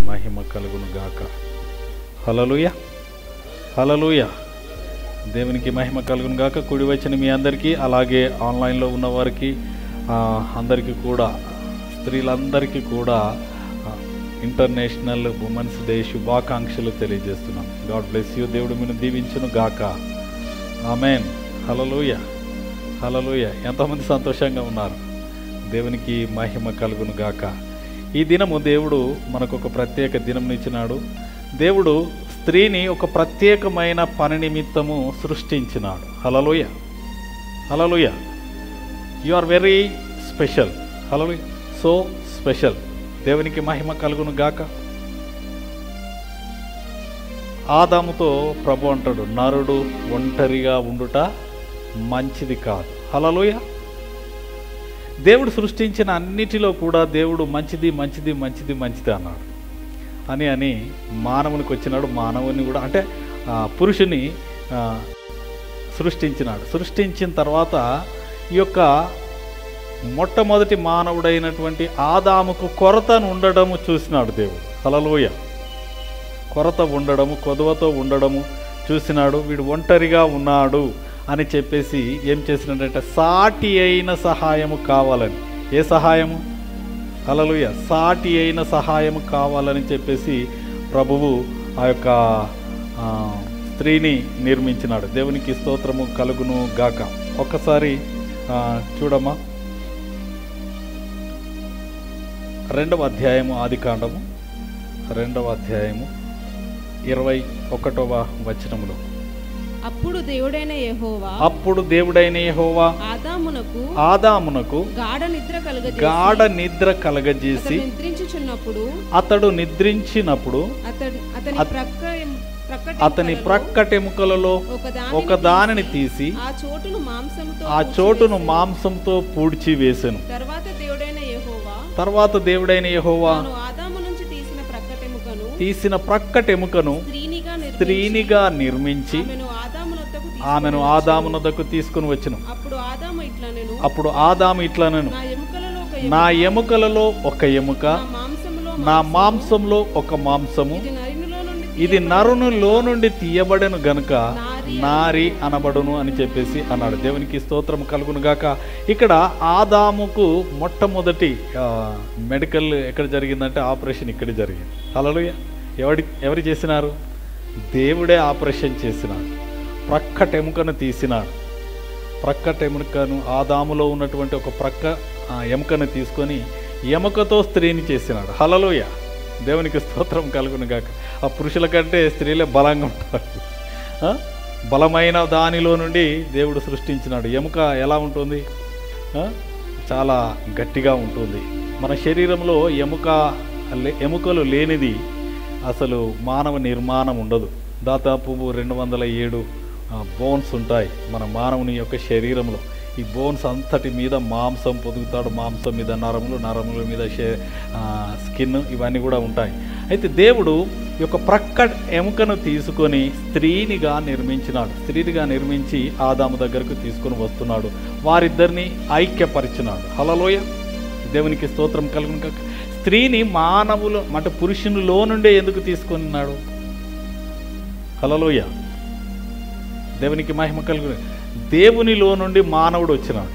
మహిమ కలుగును గాక హలలుయ హలలుయ దేవునికి మహిమ కలుగును గాక కుడి వచ్చిన మీ అందరికీ అలాగే ఆన్లైన్లో ఉన్న వారికి ఆ, అందరికీ కూడా స్త్రీలందరికీ కూడా ఆ, ఇంటర్నేషనల్ ఉమెన్స్ డే శుభాకాంక్షలు తెలియజేస్తున్నాం గాడ్ బ్లెస్ యూ దేవుడు మీరు దీవించును గాక ఆమెన్ హలలుయ హలలుయ ఎంతమంది సంతోషంగా ఉన్నారు దేవునికి మహిమ కలుగును గాక ఈ దినము దేవుడు మనకు ఒక ప్రత్యేక దినం ఇచ్చినాడు దేవుడు స్త్రీని ఒక ప్రత్యేకమైన పని నిమిత్తము సృష్టించినాడు hallelujah hallelujah you are very special hallelujah so special దేవునికి మహిమ కలుగును గాక ఆదాముతో ప్రభు అంటాడు నరుడు ఒంటరిగా ఉండుట మంచిది కాదు హలలోయ దేవుడు సృష్టించిన అన్నిటిలో కూడా దేవుడు మంచిది మంచిది మంచిది మంచిది అన్నాడు అని అని మానవునికి వచ్చినాడు మానవుని కూడా అంటే ఆ, పురుషుని ఆ, సృష్టించినాడు సృష్టించిన తర్వాత ఈ యొక్క మొట్టమొదటి మానవుడైనటువంటి ఆదాముకు కొరతను ఉండడము చూసినాడు దేవుడు హలలోయ కొరత ఉండడము కొదవతో ఉండడము చూసినాడు వీడు ఒంటరిగా ఉన్నాడు అని చెప్పేసి ఏం చేసినాడంటే సాటి అయిన సహాయము కావాలని ఏ సహాయము హలలుయ సాటి అయిన సహాయము కావాలని చెప్పేసి ప్రభువు ఆ యొక్క ఆ, స్త్రీని నిర్మించినాడు దేవునికి స్తోత్రము కలుగును గాక ఒక్కసారి ఆ, చూడమ్మా రెండవ అధ్యాయము ఆది కాండము రెండవ అధ్యాయము ఇరవై ఒకటవ వచనములో అప్పుడు దేవుడైన యెహోవా అప్పుడు దేవుడైన యెహోవా ఆదామునకు ఆదామునకు గాఢ నిద్ర కలుగజేసి గాఢ నిద్ర కలగజేసి అతడు నిద్రించుచున్నప్పుడు అతడు నిద్రించినప్పుడు అతడు అతని అత- ప్రక్క ప్రక్కటి అతని ఎముకలలో ప్రక్కటెముకలలో ఒక ఒక దానిని తీసి ఆ చోటును మాంసముతో ఆ పూడ్చివేసి, చోటును మాంసంతో పూడ్చి వేసెను తర్వాత దేవుడైన యెహోవా తర్వాత దేవుడైన యెహోవా తాను ఆదాము నుంచి తీసిన ప్రక్కటెముకను తీసిన ప్రక్కటెముకను స్త్రీనిగా నిర్మించి స్త్రీనిగా నిర్మించి ఆమెను ఆదామునొద్దకు తీసుకుని ఆమెను వచ్చెను. ఆదామునొద్దకు తీసుకుని వచ్చును అప్పుడు ఆదాము ఇట్లా నేను అప్పుడు ఆదాము ఇట్లనను నా ఎముకలలో ఒక నా ఎముక, ఎముకలలో ఒక ఎముక నా మాంసములో నా మాంసము, మాంసంలో ఒక మాంసము ఇది నరునిలో నుండి ఇది నరునులో నుండి తీయబడెను గనుక నారి నారి అనబడును అని చెప్పేసి అన్నాడు దేవునికి స్తోత్రం కలుగును గాక ఇక్కడ ఆదాముకు మొట్టమొదటి ఆ, మెడికల్ ఎక్కడ జరిగిందంటే ఆపరేషన్ ఇక్కడ జరిగింది హల్లెలూయా ఎవడి ఎవరు చేసినారు దేవుడే ఆపరేషన్ చేసినాడు ప్రక్కటెముకను తీసినాడు ప్రక్కటెముకను ఆదాములో ఉన్నటువంటి ఒక ప్రక్క ఆ, ఎముకను తీసుకొని ఎముకతో స్త్రీని చేసినాడు హలలోయ దేవునికి స్తోత్రం కలుగును గాక ఆ పురుషుల కంటే స్త్రీలే బలంగా ఉంటారు ఆ? బలమైన దానిలో నుండి దేవుడు సృష్టించినాడు ఎముక ఎలా ఉంటుంది ఆ? చాలా గట్టిగా ఉంటుంది మన శరీరంలో ఎముక లే- ఎముకలు లేనిది అసలు మానవ నిర్మాణం ఉండదు దాదాపు రెండు వందల ఏడు బోన్స్ ఉంటాయి మన మానవుని యొక్క శరీరంలో ఈ బోన్స్ అంతటి మీద మాంసం పొదుగుతాడు మాంసం మీద నరములు నరముల మీద షే- ఆ, స్కిన్ ఇవన్నీ కూడా ఉంటాయి అయితే దేవుడు ఈ యొక్క ప్రక్క ఎముకను తీసుకొని స్త్రీనిగా నిర్మించినాడు స్త్రీనిగా నిర్మించి ఆదాము దగ్గరకు తీసుకొని వస్తున్నాడు వారిద్దరిని ఐక్యపరిచినాడు హలలోయ దేవునికి స్తోత్రం కలుగును కాక స్త్రీని మానవులు అంటే పురుషునిలో నుండే ఎందుకు తీసుకున్నాడు హలలోయ దేవునికి మహిమ కలుగు దేవునిలో నుండి మానవుడు వచ్చినాడు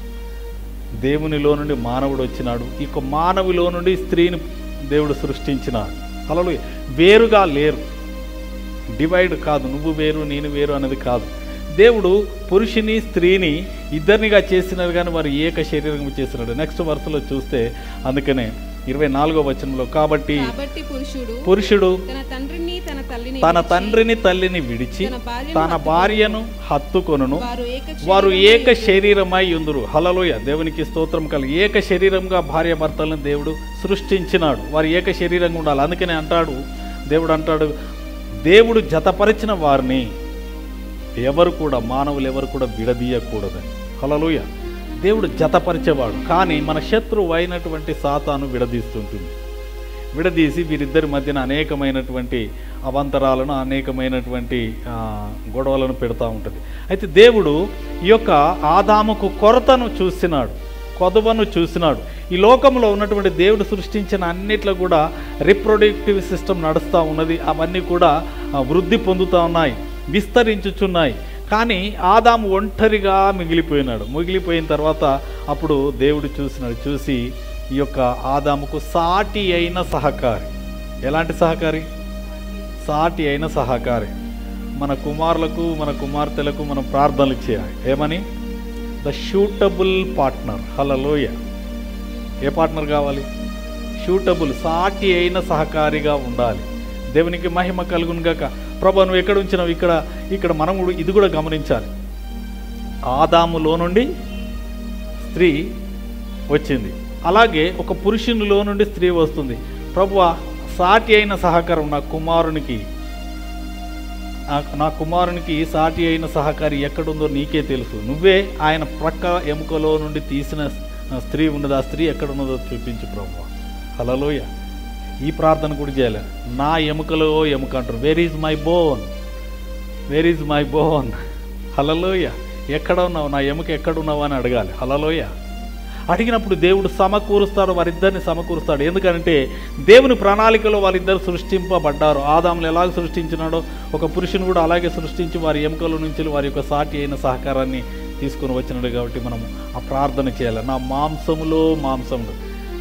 దేవునిలో నుండి మానవుడు వచ్చినాడు ఇక మానవులో నుండి స్త్రీని దేవుడు సృష్టించినాడు హలలోయ వేరుగా లేరు డివైడ్ కాదు నువ్వు వేరు నేను వేరు అనేది కాదు దేవుడు పురుషుని స్త్రీని ఇద్దరినిగా చేసినారు కానీ వారు ఏక శరీరం చేసినాడు నెక్స్ట్ వరుసలో చూస్తే అందుకనే ఇరవై నాలుగో వచనంలో కాబట్టి కాబట్టి పురుషుడు పురుషుడు తన తండ్రిని తన తల్లిని తన విడిచి, తండ్రిని తల్లిని విడిచి తన భార్యను తన భార్యను హత్తుకొనును వారు ఏక వారు శరీరమై ఏక శరీరమై ఉందురు హలలోయ దేవునికి స్తోత్రం కలిగి ఏక శరీరంగా భార్య భర్తలను దేవుడు సృష్టించినాడు వారు ఏక శరీరంగా ఉండాలి అందుకనే అంటాడు దేవుడు అంటాడు దేవుడు జతపరిచిన వారిని ఎవరు కూడా మానవులు ఎవరు కూడా విడదీయకూడదని హలలోయ దేవుడు జతపరిచేవాడు కానీ మన శత్రువు అయినటువంటి సాతాను విడదీస్తుంటుంది విడదీసి వీరిద్దరి మధ్యన అనేకమైనటువంటి అవంతరాలను అనేకమైనటువంటి ఆ, గొడవలను పెడతా ఉంటుంది అయితే దేవుడు ఈ యొక్క ఆదాముకు కొరతను చూసినాడు కొదవను చూసినాడు ఈ లోకంలో ఉన్నటువంటి దేవుడు సృష్టించిన అన్నిట్లో కూడా రిప్రొడక్టివ్ సిస్టమ్ నడుస్తూ ఉన్నది అవన్నీ కూడా ఆ, వృద్ధి పొందుతూ ఉన్నాయి విస్తరించుచున్నాయి కానీ ఆదాము ఒంటరిగా మిగిలిపోయినాడు మిగిలిపోయిన తర్వాత అప్పుడు దేవుడు చూసినాడు చూసి ఈ యొక్క ఆదాముకు సాటి అయిన సహకారి ఎలాంటి సహకారి సాటి అయిన సహకారి మన కుమారులకు మన కుమార్తెలకు మనం ప్రార్థనలు చేయాలి ఏమని ద షూటబుల్ పార్ట్నర్ హలలోయ ఏ పార్ట్నర్ కావాలి షూటబుల్ సాటి అయిన సహకారిగా ఉండాలి దేవునికి మహిమ కలుగును గాక ప్రభా నువ్వు ఎక్కడ ఉంచినావు ఇక్కడ ఇక్కడ మనం కూడా ఇది కూడా గమనించాలి ఆదాములో నుండి స్త్రీ వచ్చింది అలాగే ఒక పురుషునిలో నుండి స్త్రీ వస్తుంది ప్రభువా సాటి అయిన సహకారం నా కుమారునికి నా- నా కుమారునికి సాటి అయిన సహకారి ఎక్కడుందో నీకే తెలుసు నువ్వే ఆయన ప్రక్క ఎముకలో నుండి తీసిన స్త్రీ ఉన్నది ఆ స్త్రీ ఎక్కడున్నదో చూపించు ప్రభు హలలోయ ఈ ప్రార్థన కూడా చేయాలి నా ఎముకలో ఎముక అంటారు where is my bone where is my bone hallelujah ఎక్కడ ఉన్నావు నా ఎముక ఎక్కడున్నావు అని అడగాలి హలలోయ అడిగినప్పుడు దేవుడు సమకూరుస్తాడు వారిద్దరిని సమకూరుస్తాడు ఎందుకంటే దేవుని ప్రణాళికలో వారిద్దరు సృష్టింపబడ్డారు ఆదాములు ఎలాగ సృష్టించినాడో ఒక పురుషుని కూడా అలాగే సృష్టించి వారి ఎముకల నుంచి వారి యొక్క సాటి అయిన సహకారాన్ని తీసుకొని వచ్చినాడు కాబట్టి మనం ఆ ప్రార్థన చేయాలి నా మాంసములో మాంసములు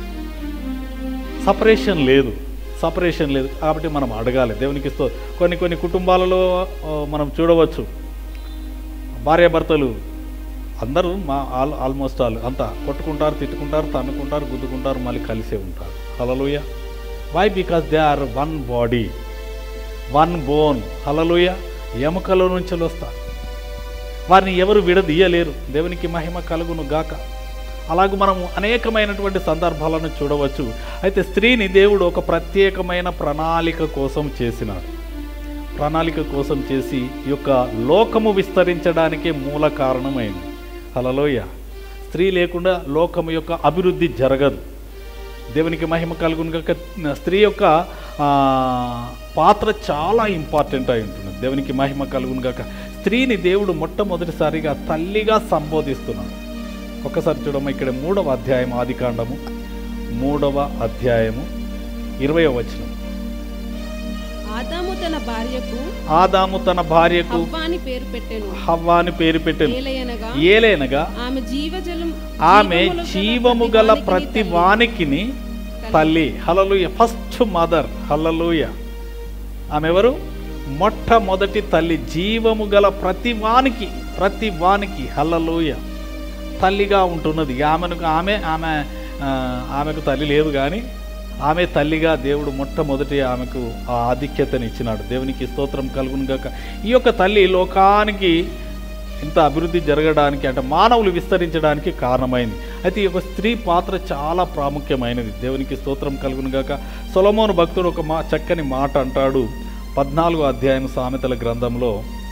సపరేషన్ లేదు సపరేషన్ లేదు కాబట్టి మనం అడగాలి దేవునికి ఇస్తూ కొన్ని కొన్ని కుటుంబాలలో ఆ, మనం చూడవచ్చు భార్యాభర్తలు అందరూ మా ఆల్ ఆల్మోస్ట్ ఆల్ అంతా కొట్టుకుంటారు తిట్టుకుంటారు తన్నుకుంటారు గుద్దుకుంటారు మళ్ళీ కలిసే ఉంటారు hallelujah why because they are one body one bone hallelujah ఎముకలో నుంచి వస్తారు వారిని ఎవరు విడదీయలేరు దేవునికి మహిమ కలుగును గాక అలాగూ మనము అనేకమైనటువంటి సందర్భాలను చూడవచ్చు అయితే స్త్రీని దేవుడు ఒక ప్రత్యేకమైన ప్రణాళిక కోసం చేసినాడు ప్రణాళిక కోసం చేసి ఈ యొక్క లోకము విస్తరించడానికే మూల కారణమైంది హలలోయ స్త్రీ లేకుండా లోకము యొక్క అభివృద్ధి జరగదు దేవునికి మహిమ కలుగును కనుక స్త్రీ యొక్క ఆ, పాత్ర చాలా ఇంపార్టెంట్ అయి ఉంటుంది దేవునికి మహిమ కలుగును కాక స్త్రీని దేవుడు మొట్టమొదటిసారిగా తల్లిగా సంబోధిస్తున్నాడు ఒక్కసారి చూడమ్మ ఇక్కడ మూడవ అధ్యాయం ఆదికాండము మూడవ అధ్యాయము ఇరవయవ వచనం ఆదాము తన భార్యకు ఆదాము తన భార్యకు హవ్వ అని పేరు పెట్టెను హవ్వ అని పేరు పెట్టాను ఏలయనగా ఏలేనగా ఆమె జీవజలం ఆమె జీవము గల ప్రతి వానికిని తల్లి హలలుయ ఫస్ట్ మదర్ హలలుయ ఆమె ఎవరు మొట్టమొదటి తల్లి జీవము గల ప్రతి వానికి ప్రతి వానికి హల్లలోయ తల్లిగా ఉంటున్నది ఆమెను ఆమె ఆమె ఆ, ఆమెకు తల్లి లేదు కానీ ఆమె తల్లిగా దేవుడు మొట్టమొదటి ఆమెకు ఆ ఆధిక్యతని ఇచ్చినాడు దేవునికి స్తోత్రం కలుగును గాక ఈ యొక్క తల్లి లోకానికి ఇంత అభివృద్ధి జరగడానికి అంటే మానవులు విస్తరించడానికి కారణమైంది అయితే ఈ యొక్క స్త్రీ పాత్ర చాలా ప్రాముఖ్యమైనది దేవునికి స్తోత్రం కలుగును గాక సొలమోను భక్తుడు ఒక మా చక్కని మాట అంటాడు పద్నాలుగో అధ్యాయం సామెతల గ్రంథంలో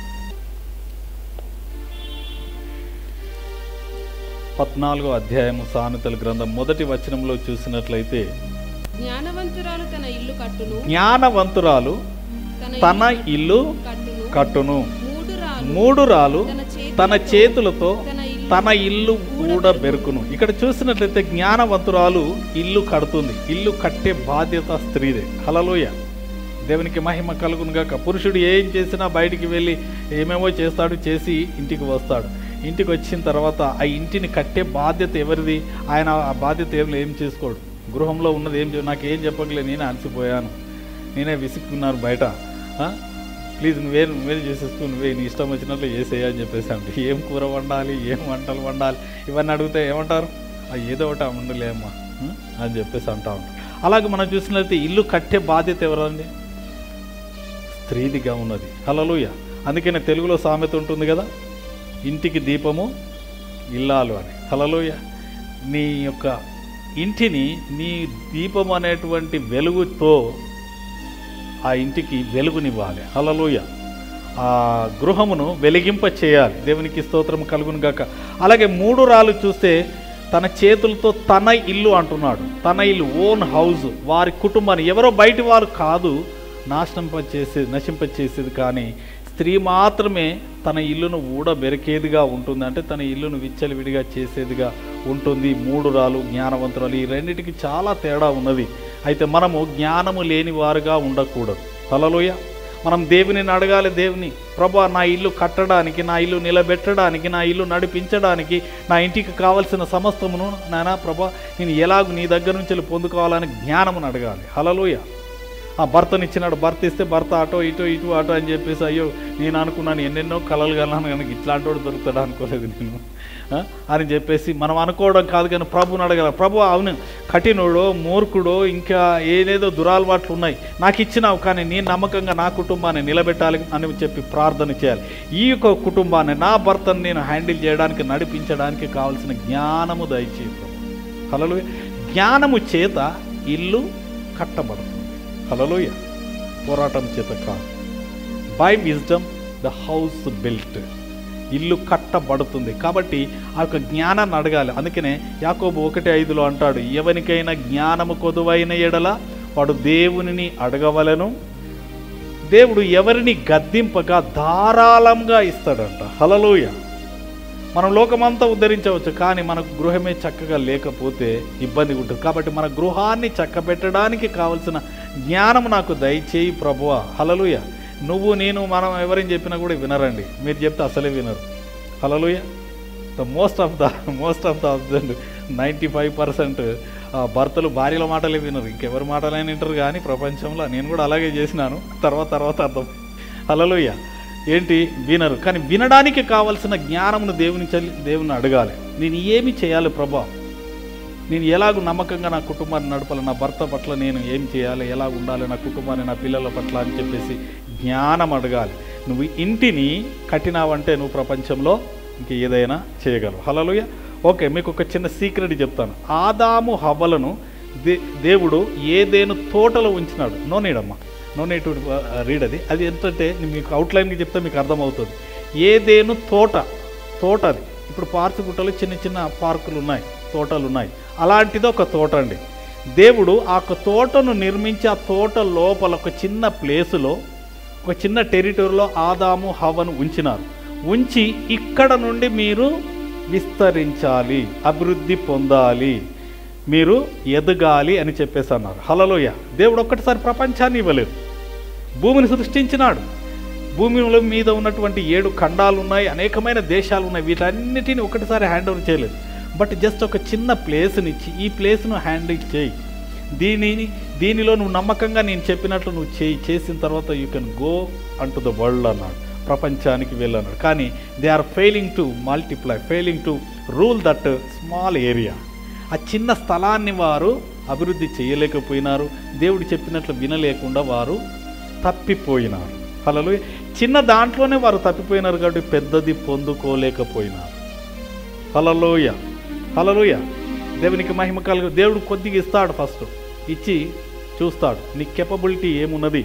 పద్నాలుగో అధ్యాయం సామెతల గ్రంథం మొదటి వచనంలో చూసినట్లయితే జ్ఞానవంతురాలు తన ఇల్లు కట్టును జ్ఞానవంతురాలు తన ఇల్లు కట్టును కట్టును మూడు రాలు మూడు రాలు తన చేతి తన చేతులతో తన ఇల్లు తన ఇల్లు కూడా బెరుకును ఇక్కడ చూసినట్లయితే జ్ఞానవంతురాలు ఇల్లు కడుతుంది ఇల్లు కట్టే బాధ్యత స్త్రీదే హలలోయ దేవునికి మహిమ కలుగును గాక పురుషుడు ఏం చేసినా బయటికి వెళ్ళి ఏమేమో చేస్తాడు చేసి ఇంటికి వస్తాడు ఇంటికి వచ్చిన తర్వాత ఆ ఇంటిని కట్టే బాధ్యత ఎవరిది ఆయన ఆ బాధ్యత ఏం ఏం చేసుకోడు గృహంలో ఉన్నది ఏం చే- నాకు ఏం చెప్పగలే నేనే అలసిపోయాను నేనే విసుక్కున్నాను బయట ఆ? ప్లీజ్ నువ్వే నువ్వే చేసేసుకో నువ్వే నీ ఇష్టం వచ్చినట్లు చేసేయ అని చెప్పేసి అంటే ఏం కూర వండాలి ఏం వంటలు వండాలి ఇవన్నీ అడిగితే ఏమంటారు "ఆ, ఏదో ఒకటి వండలేమ్మా ఉం?" అని చెప్పేసి అంటా ఉంటారు అలాగే మనం చూసినట్లయితే ఇల్లు కట్టే బాధ్యత ఎవరండి స్త్రీదిగా ఉన్నది హలలుయ అందుకనే తెలుగులో సామెత ఉంటుంది కదా ఇంటికి దీపము ఇల్లాలు అని హలలుయ నీ యొక్క ఇంటిని నీ దీపం అనేటువంటి వెలుగుతో ఆ ఇంటికి వెలుగునివ్వాలి హలలుయ ఆ గృహమును వెలిగింప చేయాలి దేవునికి స్తోత్రం కలుగును గాక అలాగే మూడు రాళ్ళు చూస్తే తన చేతులతో తన ఇల్లు అంటున్నాడు తన ఇల్లు ఓన్ హౌస్ వారి కుటుంబాన్ని ఎవరో బయటి వారు కాదు నాశనం చేసేది నశింపచేసేది కానీ స్త్రీ మాత్రమే తన ఇల్లును ఊడబెరికేదిగా ఉంటుంది అంటే తన ఇల్లును విచ్చలవిడిగా చేసేదిగా ఉంటుంది మూడురాలు జ్ఞానవంతురాలు ఈ రెండిటికి చాలా తేడా ఉన్నది అయితే మనము జ్ఞానము లేని వారుగా ఉండకూడదు హలోయ మనం దేవుని అడగాలి దేవుని ప్రభా నా ఇల్లు కట్టడానికి నా ఇల్లు నిలబెట్టడానికి నా ఇల్లు నడిపించడానికి నా ఇంటికి కావలసిన సమస్తమును నానా ప్రభా నేను ఎలాగ నీ దగ్గర నుంచి వెళ్ళి పొందుకోవాలని జ్ఞానమును అడగాలి హలలోయ ఆ భర్తనిచ్చినాడు భర్త ఇస్తే భర్త అటో ఇటో ఇటు అటో అని చెప్పేసి అయ్యో నేను అనుకున్నాను ఎన్నెన్నో కలలు కన్నాను కనుక ఇట్లాంటి వాడు దొరుకుతాడా అనుకోలేదు నేను ఆ? అని చెప్పేసి మనం అనుకోవడం కాదు కానీ ప్రభుని అడగాలి ప్రభు అవును కఠినుడో మూర్ఖుడో ఇంకా ఏదేదో దురాలవాట్లు ఉన్నాయి నాకు ఇచ్చినావు కానీ నేను నమ్మకంగా నా కుటుంబాన్ని నిలబెట్టాలి అని చెప్పి ప్రార్థన చేయాలి ఈ యొక్క కుటుంబాన్ని నా భర్తను నేను హ్యాండిల్ చేయడానికి నడిపించడానికి కావాల్సిన జ్ఞానము దయచేయి ప్రభు హలలు జ్ఞానము చేత ఇల్లు కట్టబడుతుంది హలలోయ పోరాటం చేత కాదు by wisdom the house built ఇల్లు కట్టబడుతుంది కాబట్టి ఆ యొక్క జ్ఞానాన్ని అడగాలి అందుకనే యాకోబు ఒకటి ఐదులో అంటాడు ఎవరికైనా జ్ఞానము కొదువైన ఎడల వాడు దేవునిని అడగవలను దేవుడు ఎవరిని గద్దింపగా ధారాళంగా ఇస్తాడంట హలలోయ మనం లోకమంతా ఉద్ధరించవచ్చు కానీ మనకు గృహమే చక్కగా లేకపోతే ఇబ్బంది ఉంటుంది కాబట్టి మన గృహాన్ని చక్కబెట్టడానికి కావలసిన జ్ఞానం నాకు దయచేయి ప్రభువ హలలుయ నువ్వు నేను మనం ఎవరిని చెప్పినా కూడా వినరండి మీరు చెప్తే అసలే వినరు hallelujah the most of the most of the husband ninety five percent భర్తలు భార్యల మాటలే వినరు ఇంకెవరి మాటలైనా వింటారు కానీ ప్రపంచంలో నేను కూడా అలాగే చేసినాను తర్వాత తర్వాత అర్థం హలలుయ ఏంటి వినరు కానీ వినడానికి కావలసిన జ్ఞానమును దేవుని చల్లి దేవుని అడగాలి నేను ఏమి చేయాలి ప్రభా నేను ఎలాగ నమ్మకంగా నా కుటుంబాన్ని నడపాలి నా భర్త పట్ల నేను ఏం చేయాలి ఎలా ఉండాలి నా కుటుంబాన్ని నా పిల్లల పట్ల అని చెప్పేసి జ్ఞానం అడగాలి నువ్వు ఇంటిని కట్టినావంటే నువ్వు ప్రపంచంలో ఇంక ఏదైనా చేయగలవు హలలుయ ఓకే మీకు ఒక చిన్న సీక్రెట్ చెప్తాను ఆదాము హవ్వలను దే దేవుడు ఏదేను తోటలో ఉంచినాడు నో నీడమ్మా నో నీడ్ టు రీడ్ అది అది ఏంటంటే నేను మీకు అవుట్లైన్గా చెప్తే మీకు అర్థమవుతుంది ఏదేను తోట తోట అది ఇప్పుడు పార్సిగుట్టలో చిన్న చిన్న పార్కులు ఉన్నాయి తోటలు ఉన్నాయి అలాంటిది ఒక తోట అండి దేవుడు ఆ యొక్క తోటను నిర్మించి ఆ తోట లోపల ఒక చిన్న ప్లేసులో ఒక చిన్న టెరిటరీలో ఆదాము హవను ఉంచినారు ఉంచి ఇక్కడ నుండి మీరు విస్తరించాలి అభివృద్ధి పొందాలి మీరు ఎదగాలి అని చెప్పేసి అన్నారు హలలోయ దేవుడు ఒక్కటిసారి ప్రపంచాన్ని ఇవ్వలేదు భూమిని సృష్టించినాడు భూమిలో మీద ఉన్నటువంటి ఏడు ఖండాలు ఉన్నాయి అనేకమైన దేశాలు ఉన్నాయి వీటన్నిటిని ఒకటిసారి హ్యాండ్ ఓవర్ చేయలేదు బట్ జస్ట్ ఒక చిన్న ప్లేస్ని ఇచ్చి ఈ ప్లేస్ను హ్యాండిల్ చేయి దీనిని దీనిలో నువ్వు నమ్మకంగా నేను చెప్పినట్లు నువ్వు చేయి చేసిన తర్వాత you can go unto the world అన్నాడు ప్రపంచానికి వెళ్ళన్నాడు కానీ they are failing to multiply failing to rule that small area ఆ చిన్న స్థలాన్ని వారు అభివృద్ధి చేయలేకపోయినారు దేవుడు చెప్పినట్లు వినలేకుండా వారు తప్పిపోయినారు హలలు చిన్న దాంట్లోనే వారు తప్పిపోయినారు కాబట్టి పెద్దది పొందుకోలేకపోయినారు హలలోయ హలలోయ దేవునికి మహిమ కలుగు దేవుడు కొద్దిగా ఇస్తాడు ఫస్ట్ ఇచ్చి చూస్తాడు నీ కెపబిలిటీ ఏమున్నది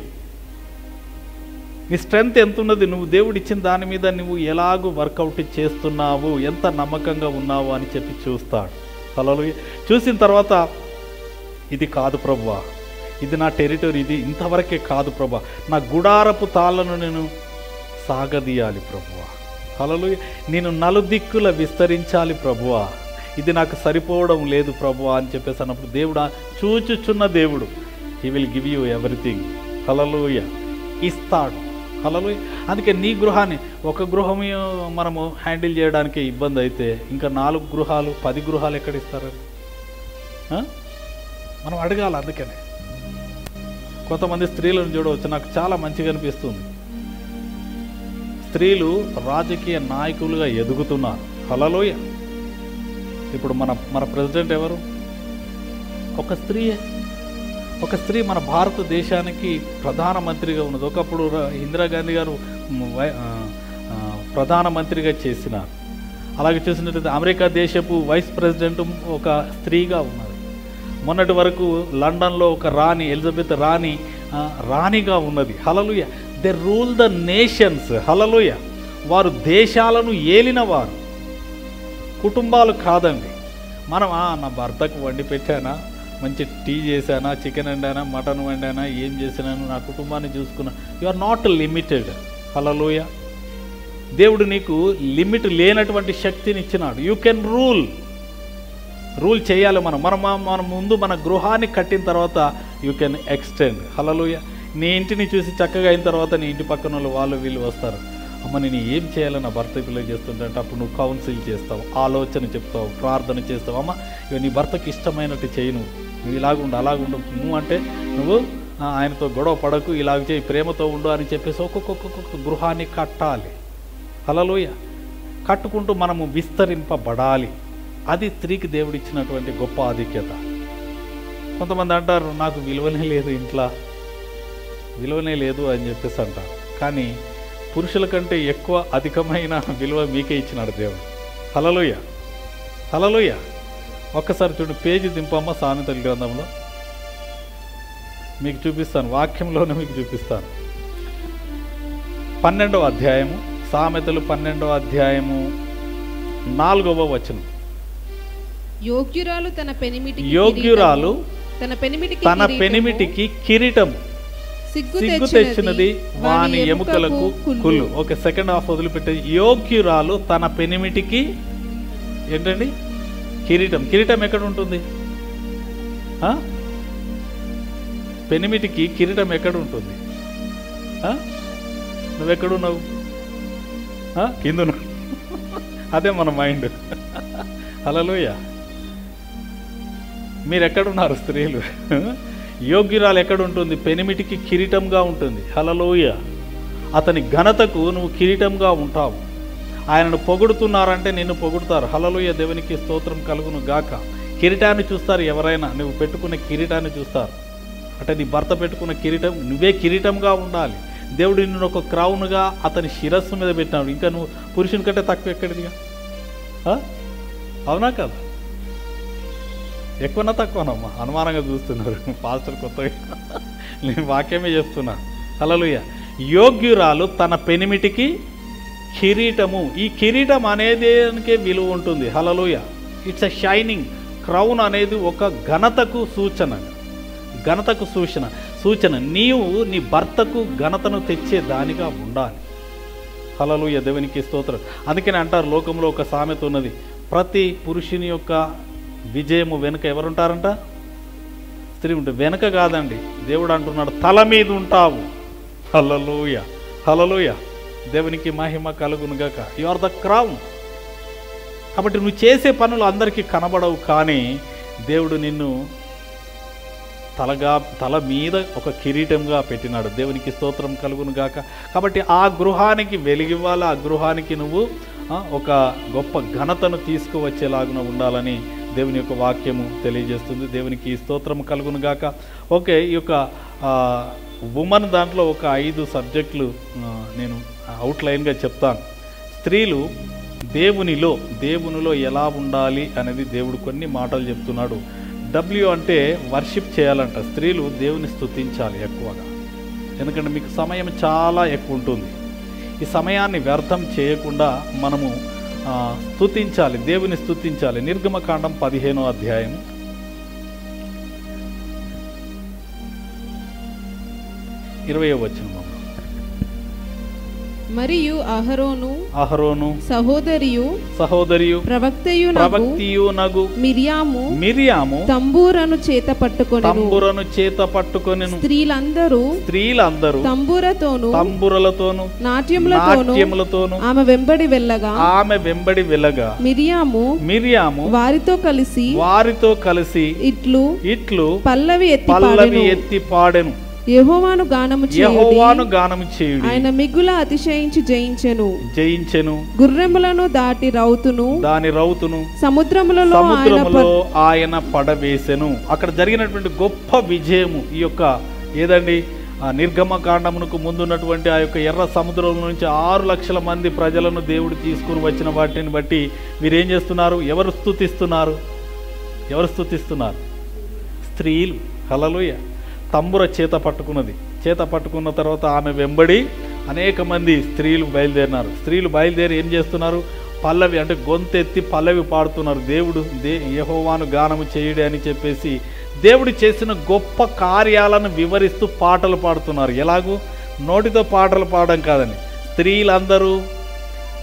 నీ స్ట్రెంగ్త్ ఎంత ఉన్నది నువ్వు దేవుడు ఇచ్చిన దాని మీద నువ్వు ఎలాగూ వర్కౌట్ చేస్తున్నావు ఎంత నమ్మకంగా ఉన్నావు అని చెప్పి చూస్తాడు హలో చూసిన తర్వాత ఇది కాదు ప్రభువా ఇది నా టెరిటరీ ఇది ఇంతవరకే కాదు ప్రభా నా గుడారపు తాళ్ళను నేను సాగదీయాలి ప్రభువా హలలు నేను నలుదిక్కుల విస్తరించాలి ప్రభువా ఇది నాకు సరిపోవడం లేదు ప్రభువా అని చెప్పేసి అన్నప్పుడు దేవుడా చూచుచున్న దేవుడు he will give you everything hallelujah ఇస్తాడు హలలు అందుకే నీ గృహాన్ని ఒక గృహం మనము హ్యాండిల్ చేయడానికి ఇబ్బంది అయితే ఇంకా నాలుగు గృహాలు పది గృహాలు ఎక్కడ ఇస్తారని ఆ? మనం అడగాలి అందుకనే కొంతమంది స్త్రీలను చూడవచ్చు నాకు చాలా మంచిగా అనిపిస్తుంది స్త్రీలు రాజకీయ నాయకులుగా ఎదుగుతున్నారు హలలోయ ఇప్పుడు మన మన ప్రెసిడెంట్ ఎవరు ఒక స్త్రీయే ఒక స్త్రీ మన భారతదేశానికి ప్రధానమంత్రిగా ఉన్నది ఒకప్పుడు ర- ఇందిరాగాంధీ గారు మ్, వై- ఆ, ఆ, ప్రధానమంత్రిగా చేసినారు అలాగే చూసినట్లయితే అమెరికా దేశపు వైస్ ప్రెసిడెంట్ ఒక స్త్రీగా ఉన్నది మొన్నటి వరకు లండన్లో ఒక రాణి ఎలిజబెత్ రాణి ఆ, రాణిగా ఉన్నది hallelujah they rule the nations hallelujah వారు దేశాలను ఏలిన వారు కుటుంబాలు కాదండి మనం "ఆ, నా భర్తకు వండి పెట్టానా మంచి టీ చేశానా చికెన్ వండానా మటన్ వండానా ఏం చేసినాను నా కుటుంబాన్ని చూసుకున్నా యు ఆర్ నాట్ లిమిటెడ్ హలలోయ దేవుడు నీకు లిమిట్ లేనటువంటి శక్తిని ఇచ్చినాడు యూ కెన్ రూల్ రూల్ చేయాలి మనం మనం మనం ముందు మన గృహాన్ని కట్టిన తర్వాత యూ కెన్ ఎక్స్టెండ్ హలలుయ నీ ఇంటిని చూసి చక్కగా అయిన తర్వాత నీ ఇంటి పక్కన వాళ్ళు వాళ్ళు వీళ్ళు వస్తారు అమ్మ నేను ఏం చేయాలని నా భర్త పిల్లలు చేస్తుంటే అంటే అప్పుడు నువ్వు కౌన్సిల్ చేస్తావు ఆలోచన చెప్తావు ప్రార్థన చేస్తావు అమ్మ ఇక నీ భర్తకి ఇష్టమైనట్టు చేయి నువ్వు నువ్వు ఇలాగుండు అలాగుండు నువ్వు అంటే నువ్వు ఆ, ఆయనతో గొడవ పడకు ఇలాగ చేయి ప్రేమతో ఉండు అని చెప్పేసి ఒక్కొక్క గృహాన్ని కట్టాలి హలలోయ కట్టుకుంటూ మనము విస్తరింపబడాలి అది స్త్రీకి దేవుడిచ్చినటువంటి గొప్ప ఆధిక్యత కొంతమంది అంటారు నాకు విలువనే లేదు ఇంట్లో విలువనే లేదు అని చెప్పేసి అంటారు కానీ పురుషుల కంటే ఎక్కువ అధికమైన విలువ మీకే ఇచ్చినాడు దేవుడు హలలోయ హలలోయ ఒక్కసారి చూడు పేజీ దింపమ్మ సామెతల గ్రంథంలో మీకు చూపిస్తాను వాక్యంలోనే మీకు చూపిస్తాను పన్నెండవ అధ్యాయము సామెతలు పన్నెండవ అధ్యాయము నాలుగవ వచనం యోగ్యురాలు తన పెనిమిటికి యోగ్యురాలు కిరీటము, తన పెనిమిటికి తన కిరీటము, పెనిమిటికి కిరీటం సిగ్గు సిగ్గు తెచ్చినది తెచ్చినది వాని ఎముకలకు కుళ్ళు ఓకే సెకండ్ హాఫ్ వదిలిపెట్టేది యోగ్యురాలు తన పెనిమిటికి ఏంటండి కిరీటం కిరీటం ఎక్కడ ఉంటుంది ఆ? పెనిమిటికి కిరీటం ఎక్కడ ఉంటుంది ఆ? నువ్వెక్కడున్నావు ఆ? కిందను అదే మన మైండ్ హలోయ మీరు ఎక్కడున్నారు స్త్రీలు యోగ్యురాలు ఎక్కడ ఉంటుంది పెనిమిటికి కిరీటంగా ఉంటుంది హలలోయ అతని ఘనతకు నువ్వు కిరీటంగా ఉంటావు ఆయనను పొగుడుతున్నారంటే నిన్ను పొగుడుతారు హలలోయ దేవునికి స్తోత్రం కలుగును గాక కిరీటాన్ని చూస్తారు ఎవరైనా నువ్వు పెట్టుకున్న కిరీటాన్ని చూస్తారు అంటే నీ భర్త పెట్టుకున్న కిరీటం నువ్వే కిరీటంగా ఉండాలి దేవుడు నిన్ను ఒక క్రౌన్గా అతని శిరస్సు మీద పెట్టినాడు ఇంకా నువ్వు పురుషుని కంటే తక్కువ ఎక్కడిదిగా ఆ? అవునా కదా ఎక్కువనా తక్కువనమ్మా అనుమానంగా చూస్తున్నారు పాస్టర్ కొత్తగా నేను వాక్యమే చెప్తున్నా హలలుయ యోగ్యురాలు తన పెనిమిటికి కిరీటము ఈ కిరీటం అనేదానికే విలువ ఉంటుంది hallelujah it's a shining crown అనేది ఒక ఘనతకు సూచన ఘనతకు సూచన సూచన నీవు నీ భర్తకు ఘనతను తెచ్చే దానిగా ఉండాలి హలలుయ దేవునికి స్తోత్రం అందుకని అంటారు లోకంలో ఒక సామెత ఉన్నది ప్రతి పురుషుని యొక్క విజయము వెనుక ఎవరుంటారంట స్త్రీ ఉంటుంది వెనుక కాదండి దేవుడు అంటున్నాడు తల మీద ఉంటావు హలలుయ హలలుయ దేవునికి మహిమ కలుగునుగాక యు ఆర్ ద క్రౌన్ కాబట్టి నువ్వు చేసే పనులు అందరికీ కనబడవు కానీ దేవుడు నిన్ను తలగా తల మీద ఒక కిరీటంగా పెట్టినాడు దేవునికి స్తోత్రం కలుగును గాక కాబట్టి ఆ గృహానికి వెలిగివ్వాలి ఆ గృహానికి నువ్వు ఆ, ఒక గొప్ప ఘనతను తీసుకువచ్చేలాగున ఉండాలని దేవుని యొక్క వాక్యము తెలియజేస్తుంది దేవునికి స్తోత్రం కలుగును గాక ఓకే ఈ యొక్క ఉమెన్ దాంట్లో ఒక ఐదు సబ్జెక్టులు ఆ, నేను అవుట్లైన్గా చెప్తాను స్త్రీలు దేవునిలో దేవునిలో ఎలా ఉండాలి అనేది దేవుడు కొన్ని మాటలు చెప్తున్నాడు డబ్ల్యూ అంటే వర్షిప్ చేయాలంట స్త్రీలు దేవుని స్తుతించాలి ఎక్కువగా ఎందుకంటే మీకు సమయం చాలా ఎక్కువ ఉంటుంది ఈ సమయాన్ని వ్యర్థం చేయకుండా మనము ఆ, స్తుతించాలి దేవుని స్తుతించాలి నిర్గమకాండం పదిహేనో అధ్యాయం ఇరవై వచ్చిన మరియు అహరోను అహరోను సహోదరియు సహోదరియు ప్రవక్తయు ప్రవక్తియు నగు మిరియాము మిరియాము తంబూరను చేత పట్టుకొనెను తంబురను చేత పట్టుకొనెను స్త్రీలందరూ స్త్రీలందరూ తంబూరతోను తంబురలతోను నాట్యములతోను నాట్యములతోను ఆమె వెంబడి వెళ్ళగా ఆమె వెంబడి వెలగా మిరియాము మిరియాము వారితో కలిసి వారితో కలిసి ఇట్లు ఇట్లు పల్లవి ఎత్తి పల్లవి పాడెను ఎత్తి పాడెను యెహోవాను గానము చేయుడి యెహోవాను గానము చేయుడి ఆయన మిగుల అతిశయించి జయించెను జయించెను గుర్రెములను దాటి రౌతును దాని రౌతును సముద్రములలో ఆయన సముద్రములో ఆయన పడవేసెను అక్కడ జరిగినటువంటి గొప్ప విజయము ఈ యొక్క ఏదండి ఆ నిర్గమ కాండమునకు ముందున్నటువంటి ఆ యొక్క ఎర్ర సముద్రం నుంచి ఆరు లక్షల మంది ప్రజలను దేవుడు తీసుకుని వచ్చిన వాటిని బట్టి వీరేం చేస్తున్నారు ఎవరు స్తుతిస్తున్నారు ఎవరు స్తుతిస్తున్నారు స్త్రీలు హలలుయ తంబుర చేత పట్టుకున్నది చేత పట్టుకున్న తర్వాత ఆమె వెంబడి అనేక మంది స్త్రీలు బయలుదేరినారు స్త్రీలు బయలుదేరి ఏం చేస్తున్నారు పల్లవి అంటే గొంతెత్తి పల్లవి పాడుతున్నారు దేవుడు దే యెహోవాను గానము చేయుడే అని చెప్పేసి దేవుడు చేసిన గొప్ప కార్యాలను వివరిస్తూ పాటలు పాడుతున్నారు ఎలాగూ నోటితో పాటలు పాడడం కాదని స్త్రీలందరూ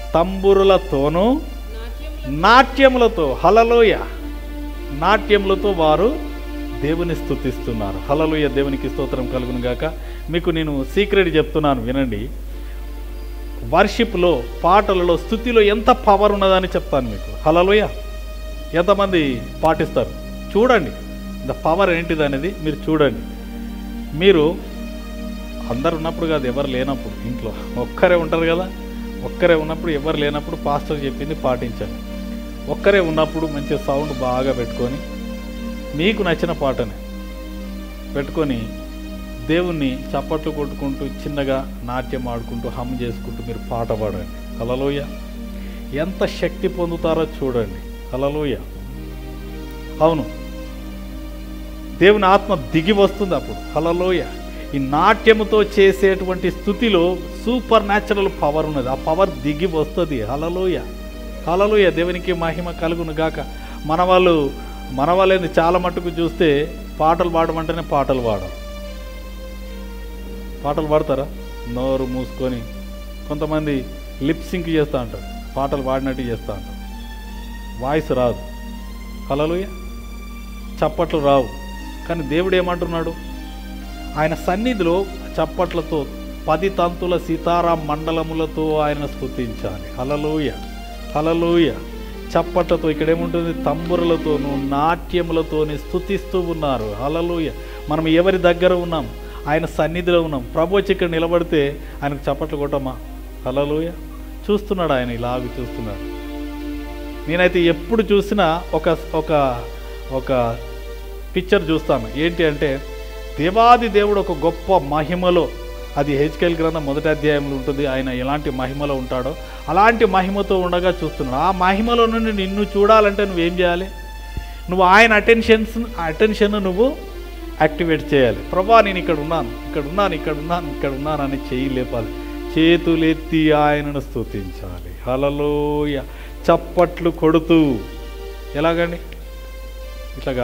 తంబురులతోనూ నాట్యములతో హలలోయ నాట్యములతో వారు దేవుని స్తుతిస్తున్నారు హలలోయ దేవునికి స్తోత్రం కలుగును గాక మీకు నేను సీక్రెట్ చెప్తున్నాను వినండి వర్షిప్లో పాటలలో స్థుతిలో ఎంత పవర్ ఉన్నదని చెప్తాను మీకు హలలోయ ఎంతమంది పాటిస్తారు చూడండి ద పవర్ ఏంటిది అనేది మీరు చూడండి మీరు అందరు ఉన్నప్పుడు కాదు ఎవరు లేనప్పుడు ఇంట్లో ఒక్కరే ఉంటారు కదా ఒక్కరే ఉన్నప్పుడు ఎవరు లేనప్పుడు పాస్టర్ చెప్పింది పాటించండి ఒక్కరే ఉన్నప్పుడు మంచి సౌండ్ బాగా పెట్టుకొని మీకు నచ్చిన పాటని పెట్టుకొని దేవుణ్ణి చప్పట్లు కొట్టుకుంటూ చిన్నగా నాట్యం ఆడుకుంటూ హమ్ చేసుకుంటూ మీరు పాట పాడండి హలలోయ ఎంత శక్తి పొందుతారో చూడండి హలలోయ అవును దేవుని ఆత్మ దిగి వస్తుంది అప్పుడు హలలోయ ఈ నాట్యముతో చేసేటువంటి స్థుతిలో సూపర్ న్యాచురల్ పవర్ ఉన్నది ఆ పవర్ దిగి వస్తుంది హలలోయ హలలోయ దేవునికి మహిమ కలుగును గాక మన వాళ్ళు మన వాళ్ళేంది చాలా మట్టుకు చూస్తే పాటలు పాడమంటేనే పాటలు పాడరు పాటలు పాడతారా నోరు మూసుకొని కొంతమంది లిప్ సింక్ చేస్తూ ఉంటారు పాటలు పాడినట్టు చేస్తూ ఉంటారు వాయిస్ రాదు హలలుయ చప్పట్లు రావు కానీ దేవుడు ఏమంటున్నాడు ఆయన సన్నిధిలో చప్పట్లతో పది తంతుల సీతారా మండలములతో ఆయన స్తుతించాలి హలలోయ హలలోయ చప్పట్లతో ఇక్కడ ఏముంటుంది తంబురలతోనూ నాట్యములతోని స్తుతిస్తూ ఉన్నారు హలలోయ మనం ఎవరి దగ్గర ఉన్నాం ఆయన సన్నిధిలో ఉన్నాం ప్రభు వచ్చి ఇక్కడ నిలబడితే ఆయనకు చప్పట్లు కొట్టమా హలలోయ చూస్తున్నాడు ఆయన ఇలాగ చూస్తున్నాడు నేనైతే ఎప్పుడు చూసినా ఒక ఒక ఒక పిక్చర్ చూస్తాను ఏంటి అంటే దేవాది దేవుడు ఒక గొప్ప మహిమలో అది హెచ్కెల్ గ్రంథం మొదటి అధ్యాయంలో ఉంటుంది ఆయన ఎలాంటి మహిమలో ఉంటాడో అలాంటి మహిమతో ఉండగా చూస్తున్నాడు ఆ మహిమలో నుండి నిన్ను చూడాలంటే నువ్వేం చేయాలి నువ్వు ఆయన అటెన్షన్స్ అటెన్షన్ నువ్వు యాక్టివేట్ చేయాలి ప్రభా నేను ఇక్కడ ఉన్నాను ఇక్కడ ఉన్నాను ఇక్కడ ఉన్నాను ఇక్కడ ఉన్నాను అని చేయి లేపాలి చేతులెత్తి ఆయనను స్తుతించాలి హలలోయ చప్పట్లు కొడుతూ ఎలాగండి ఇట్లాగా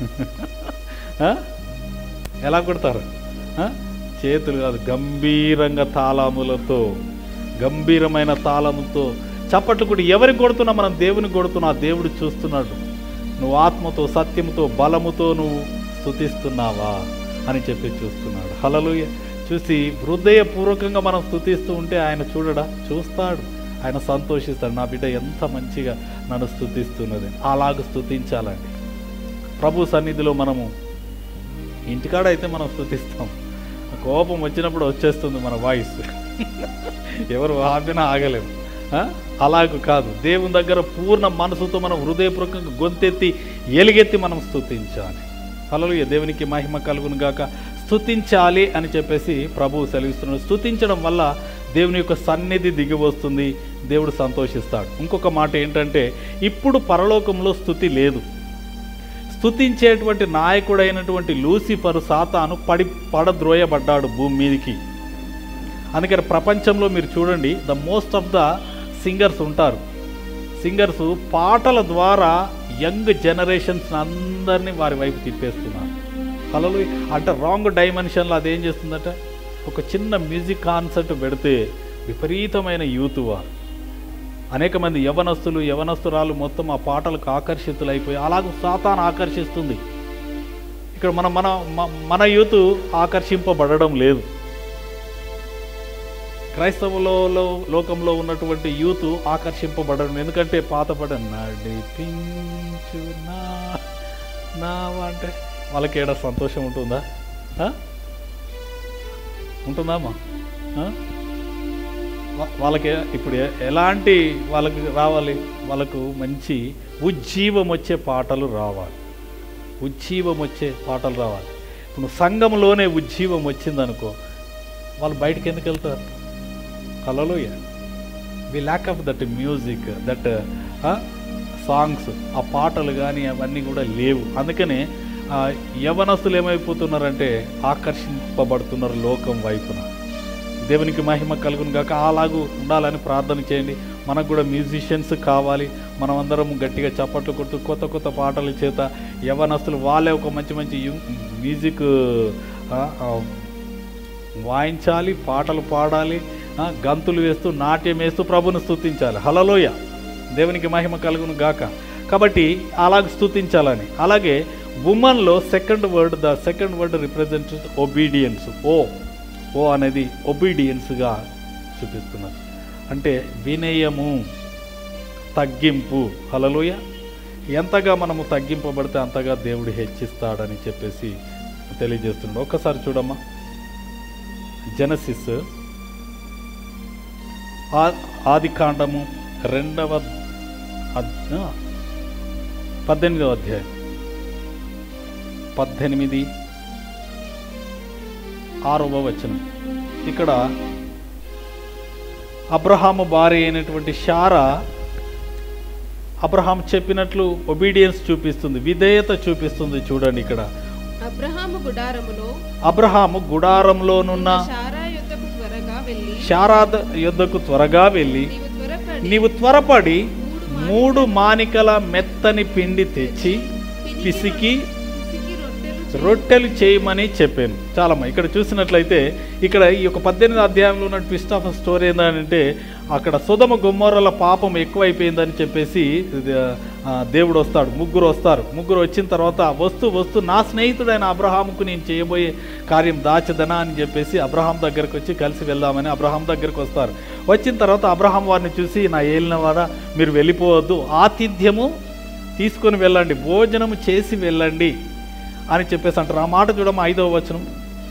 ఆ? ఎలా కొడతారు ఆ? చేతులు కాదు గంభీరంగా తాళములతో గంభీరమైన తాళముతో చప్పట్లు కూడా ఎవరికి కొడుతున్నా మనం దేవునికి కొడుతున్నా ఆ దేవుడు చూస్తున్నాడు నువ్వు ఆత్మతో సత్యముతో బలముతో నువ్వు స్తుతిస్తున్నావా అని చెప్పి చూస్తున్నాడు హలలుయ చూసి హృదయపూర్వకంగా మనం స్తుతిస్తూ ఉంటే ఆయన చూడడా చూస్తాడు ఆయన సంతోషిస్తాడు నా బిడ్డ ఎంత మంచిగా నన్ను స్తుతిస్తున్నది అలాగ స్తుతించాలండి ప్రభు సన్నిధిలో మనము ఇంటికాడ అయితే మనం స్తుతిస్తాం కోపం వచ్చినప్పుడు వచ్చేస్తుంది మన వాయిస్ ఎవరు ఆపినా ఆగలేము ఆ? అలాగ కాదు దేవుని దగ్గర పూర్ణ మనసుతో మనం హృదయపూర్వకంగా గొంతెత్తి ఎలుగెత్తి మనం స్తుతించాలి హల్లెలూయా దేవునికి మహిమ కలుగును గాక స్తుతించాలి అని చెప్పేసి ప్రభువు సెలవిస్తున్నాడు స్తుతించడం వల్ల దేవుని యొక్క సన్నిధి దిగి వస్తుంది దేవుడు సంతోషిస్తాడు ఇంకొక మాట ఏంటంటే ఇప్పుడు పరలోకంలో స్థుతి లేదు స్తుతించేటువంటి నాయకుడైనటువంటి లూసిఫర్ సాతాను పడి పడద్రోయబడ్డాడు భూమి మీదికి అందుకని ప్రపంచంలో మీరు చూడండి the most of the singers ఉంటారు సింగర్స్ పాటల ద్వారా యంగ్ జనరేషన్స్ అందరినీ వారి వైపు తిప్పేస్తున్నారు కలలు అంటే రాంగ్ డైమెన్షన్లో అదేం చేస్తుందట ఒక చిన్న మ్యూజిక్ కాన్సర్ట్ పెడితే విపరీతమైన యూత్ వారు అనేక మంది యవనస్తులు యవనస్తురాలు మొత్తం ఆ పాటలకు ఆకర్షితులైపోయి అలాగ సాతాను ఆకర్షిస్తుంది ఇక్కడ మన మన మ- మన యూత్ ఆకర్షింపబడడం లేదు క్రైస్తవులో లోకంలో ఉన్నటువంటి యూత్ ఆకర్షింపబడడం ఎందుకంటే పాతపడ నడిపించు నా నావా అంటే వాళ్ళకి ఏడా సంతోషం ఉంటుందా ఆ? ఉంటుందా అమ్మా ఆ? వా- వాళ్ళకి ఇప్పుడు ఎ- ఎలాంటి వాళ్ళకి రావాలి వాళ్ళకు మంచి ఉజ్జీవం వచ్చే పాటలు రావాలి ఉజ్జీవం వచ్చే పాటలు రావాలి ఇప్పుడు సంఘంలోనే ఉజ్జీవం వచ్చిందనుకో వాళ్ళు బయటికి ఎందుకు వెళ్తారు hallelujah we lack of that music that songs ఆ పాటలు కానీ అవన్నీ కూడా లేవు అందుకనే ఆ, యవనస్తులు ఏమైపోతున్నారంటే ఆకర్షింపబడుతున్నారు లోకం వైపున దేవునికి మహిమ కలుగును గాక అలాగూ ఉండాలని ప్రార్థన చేయండి మనకు కూడా మ్యూజిషియన్స్ కావాలి మనం అందరం గట్టిగా చప్పట్లు కొడుతూ కొత్త కొత్త పాటల చేత యవనస్తులు వాళ్ళే ఒక మంచి మంచి యు- మ్యూజిక్ ఆ, ఆ, వాయించాలి పాటలు పాడాలి ఆ, గంతులు వేస్తూ నాట్యం వేస్తూ ప్రభును స్తుతించాలి హలలోయ దేవునికి మహిమ కలుగును గాక కాబట్టి అలాగ స్తుతించాలని అలాగే ఉమన్లో second word the second word represent obedience ఓ ఓ అనేది ఒబీడియన్స్గా చూపిస్తున్నారు అంటే వినయము తగ్గింపు హలలోయ ఎంతగా మనము తగ్గింపబడితే అంతగా దేవుడు హెచ్చిస్తాడని చెప్పేసి తెలియజేస్తున్నాడు ఒక్కసారి చూడమ్మా జనసిస్ ఆ- ఆది కాండము రెండవ అద్- ఆ, పద్దెనిమిదవ అధ్యాయం పద్దెనిమిది ఆరవ వచనం ఇక్కడ అబ్రహాము భార్య అయినటువంటి షారా అబ్రహాం చెప్పినట్లు ఒబీడియన్స్ చూపిస్తుంది విధేయత చూపిస్తుంది చూడండి ఇక్కడ అబ్రహాము గుడారములో అబ్రహాము గుడారంలోనున్న శారా యుద్ధకు త్వరగా వెళ్ళి శారాద యుద్ధకు త్వరగా వెళ్ళి నీవు త్వరపడి నీవు త్వరపడి మూడు మానికల మెత్తని పిండి తెచ్చి పిసికి పిసికి రొట్టెలు రొట్టెలు చేయమని చెప్పాను చాలమ్మా ఇక్కడ చూసినట్లయితే ఇక్కడ ఈ యొక్క పద్దెనిమిది అధ్యాయంలో ఉన్న ట్విస్ట్ ఆఫ్ స్టోరీ ఏంటంటే అక్కడ సుధమ గుమ్మరల పాపం ఎక్కువైపోయిందని చెప్పేసి ఇది, ఆ, దేవుడు వస్తాడు ముగ్గురు వస్తారు ముగ్గురు వచ్చిన తర్వాత వస్తూ వస్తూ నా స్నేహితుడైన అబ్రహాముకు నేను చేయబోయే కార్యం దాచదనా అని చెప్పేసి అబ్రహాం దగ్గరకు వచ్చి కలిసి వెళ్దామని అబ్రహాం దగ్గరకు వస్తారు వచ్చిన తర్వాత అబ్రహాం వారిని చూసి నా ఏలినవాడా మీరు వెళ్ళిపోవద్దు ఆతిథ్యము తీసుకొని వెళ్ళండి భోజనము చేసి వెళ్ళండి అని చెప్పేసి అంటారు ఆ మాట చూడమ్మా ఐదవ వచనం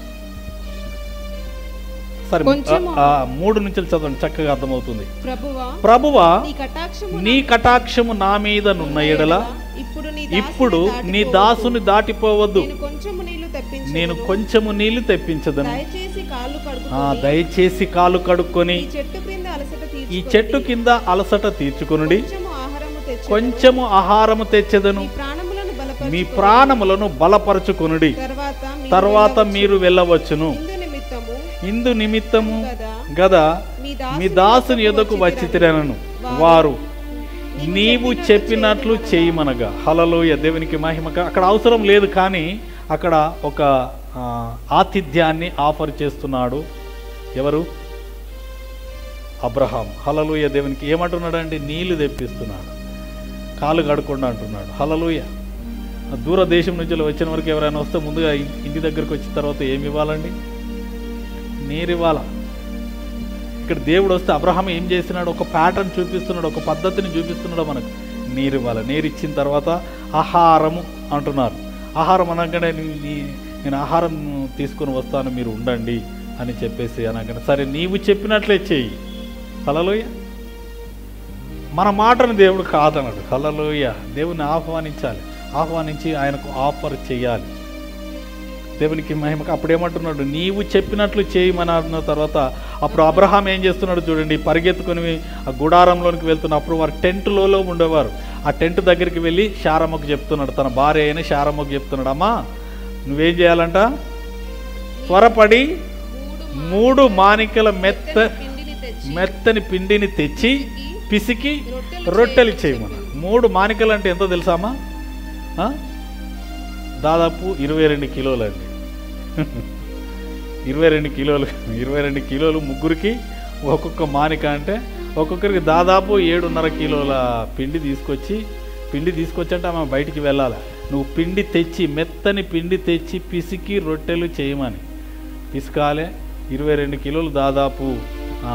సరే కొంచెము- ఆ, ఆ, మూడు నుంచి చదవండి చక్కగా అర్థమవుతుంది ప్రభువా ప్రభువా నీ కటాక్షము నీ కటాక్షము నా మీద నున్న ఎడల ఇప్పుడు నీ ఇప్పుడు దాసుని నీ దాటిపోవద్దు. దాసుని దాటిపోవద్దు నేను కొంచెము నీళ్లు తెప్పించి నేను కొంచెము నీళ్లు తెప్పించదను దయచేసి కాళ్ళు ఆ, కడుగుకొని దయచేసి కాలు కడుక్కొని ఈ చెట్టు క్రింద అలసట ఈ తీర్చుకొని చెట్టు కింద అలసట తీర్చుకొనుడి కొంచెము ఆహారము తెచ్చి కొంచెము ఆహారము తెచ్చెదను మీ ప్రాణములను బలపరచు మీ ప్రాణములను బలపరచుకొనుడి తర్వాత మీరు తర్వాత వెళ్ళవచ్చు. మీరు వెళ్ళవచ్చును ఇందు నిమిత్తము ఇందు నిమిత్తము కదా గదా మీ మీ దాసుని ఎదుకు వచ్చి తిరనను వారు నీవు చెప్పినట్లు చేయమనగా హలలోయ దేవునికి మహిమక అక్కడ అవసరం లేదు కానీ అక్కడ ఒక ఆ, ఆతిథ్యాన్ని ఆఫర్ చేస్తున్నాడు ఎవరు అబ్రహాం హలలోయ దేవునికి ఏమంటున్నాడండి నీళ్లు తెప్పిస్తున్నాడు కాలు కడుకుండా అంటున్నాడు హలలోయ దూర దేశం నుంచి వచ్చిన వరకు ఎవరైనా వస్తే ముందుగా ఇ- ఇంటి దగ్గరికి వచ్చిన తర్వాత ఏమి ఇవ్వాలండి నీరు ఇవ్వాలా ఇక్కడ దేవుడు వస్తే అబ్రహాం ఏం చేస్తున్నాడు ఒక ప్యాటర్న్ చూపిస్తున్నాడు ఒక పద్ధతిని చూపిస్తున్నాడు మనకు నీరు ఇవ్వాలి నీరు ఇచ్చిన తర్వాత ఆహారము అంటున్నారు ఆహారం అనగానే నీ- నీ- నేను ఆహారం తీసుకొని వస్తాను మీరు ఉండండి అని చెప్పేసి అనగానే సరే నీవు చెప్పినట్లే చెయ్యి హలలోయ మన మాటను దేవుడు కాదన్నాడు హలలోయ దేవుని ఆహ్వానించాలి ఆహ్వానించి ఆయనకు ఆఫర్ చేయాలి దేవునికి మహిమకు అప్పుడు ఏమంటున్నాడు నీవు చెప్పినట్లు చేయమని అన్న తర్వాత అప్పుడు అబ్రహాం ఏం చేస్తున్నాడు చూడండి పరిగెత్తుకుని ఆ గుడారంలోనికి వెళ్తున్నప్పుడు వారు టెంట్లో ఉండేవారు ఆ టెంట్ దగ్గరికి వెళ్ళి శారమ్మకు చెప్తున్నాడు తన భార్య అయిన శారమ్మకు చెప్తున్నాడు అమ్మా నువ్వేం చేయాలంట త్వరపడి మూడు మూడు మానికల మెత్త పిండిని తెచ్చి మెత్తని పిండిని తెచ్చి పిసికి రొట్టెలు రొట్టెలు చేయమని మూడు మానికలు అంటే ఎంతో తెలుసామా ఆ? దాదాపు ఇరవై రెండు కిలోలు అండి ఇరవై రెండు కిలోలు ఇరవై రెండు కిలోలు ముగ్గురికి ఒక్కొక్క మానిక అంటే ఒక్కొక్కరికి దాదాపు ఏడున్నర కిలోల పిండి తీసుకొచ్చి పిండి తీసుకొచ్చి అంటే ఆమె బయటికి వెళ్ళాలి నువ్వు పిండి తెచ్చి మెత్తని పిండి తెచ్చి పిసికి రొట్టెలు చేయమని పిసకాలే ఇరవై రెండు కిలోలు దాదాపు ఆ,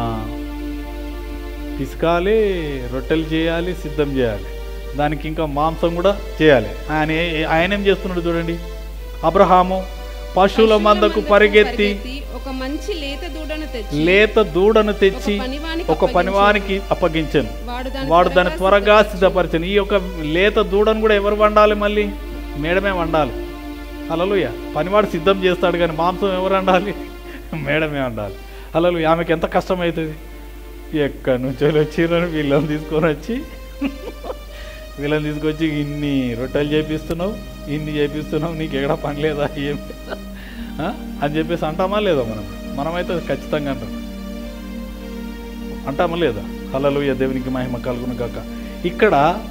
పిసకాలి రొట్టెలు చేయాలి సిద్ధం చేయాలి దానికి ఇంకా మాంసం కూడా చేయాలి ఆయన ఏ- ఆయన ఏం చేస్తున్నాడు చూడండి అబ్రహాము పశువుల మందకు పరిగెత్తి ఒక మంచి లేత దూడను తెచ్చి లేత దూడను తెచ్చి ఒక పనివానికి ఒక పనివానికి అప్పగించాను వాడు దాన్ని వాడు దాన్ని త్వరగా సిద్ధపరిచాను ఈ యొక్క లేత దూడను కూడా ఎవరు వండాలి మళ్ళీ మేడమే వండాలి అలలుయ పనివాడు సిద్ధం చేస్తాడు కానీ మాంసం ఎవరు వండాలి మేడమే వండాలి అలలు ఆమెకి ఎంత కష్టమవుతుంది ఎక్కడి నుంచో వచ్చిరని వీళ్ళని తీసుకొని వచ్చి వీళ్ళని తీసుకొచ్చి ఇన్ని రొట్టెలు చేపిస్తున్నావు ఇన్ని చేపిస్తున్నావు నీకు ఎక్కడ పని లేదా ఏం లేదా? ఆ? అని చెప్పేసి అంటామా లేదా మనం మనమైతే ఖచ్చితంగా అంటాం అంటామా లేదా హలలుయ దేవునికి మహిమ కలుగును గాక ఇక్కడ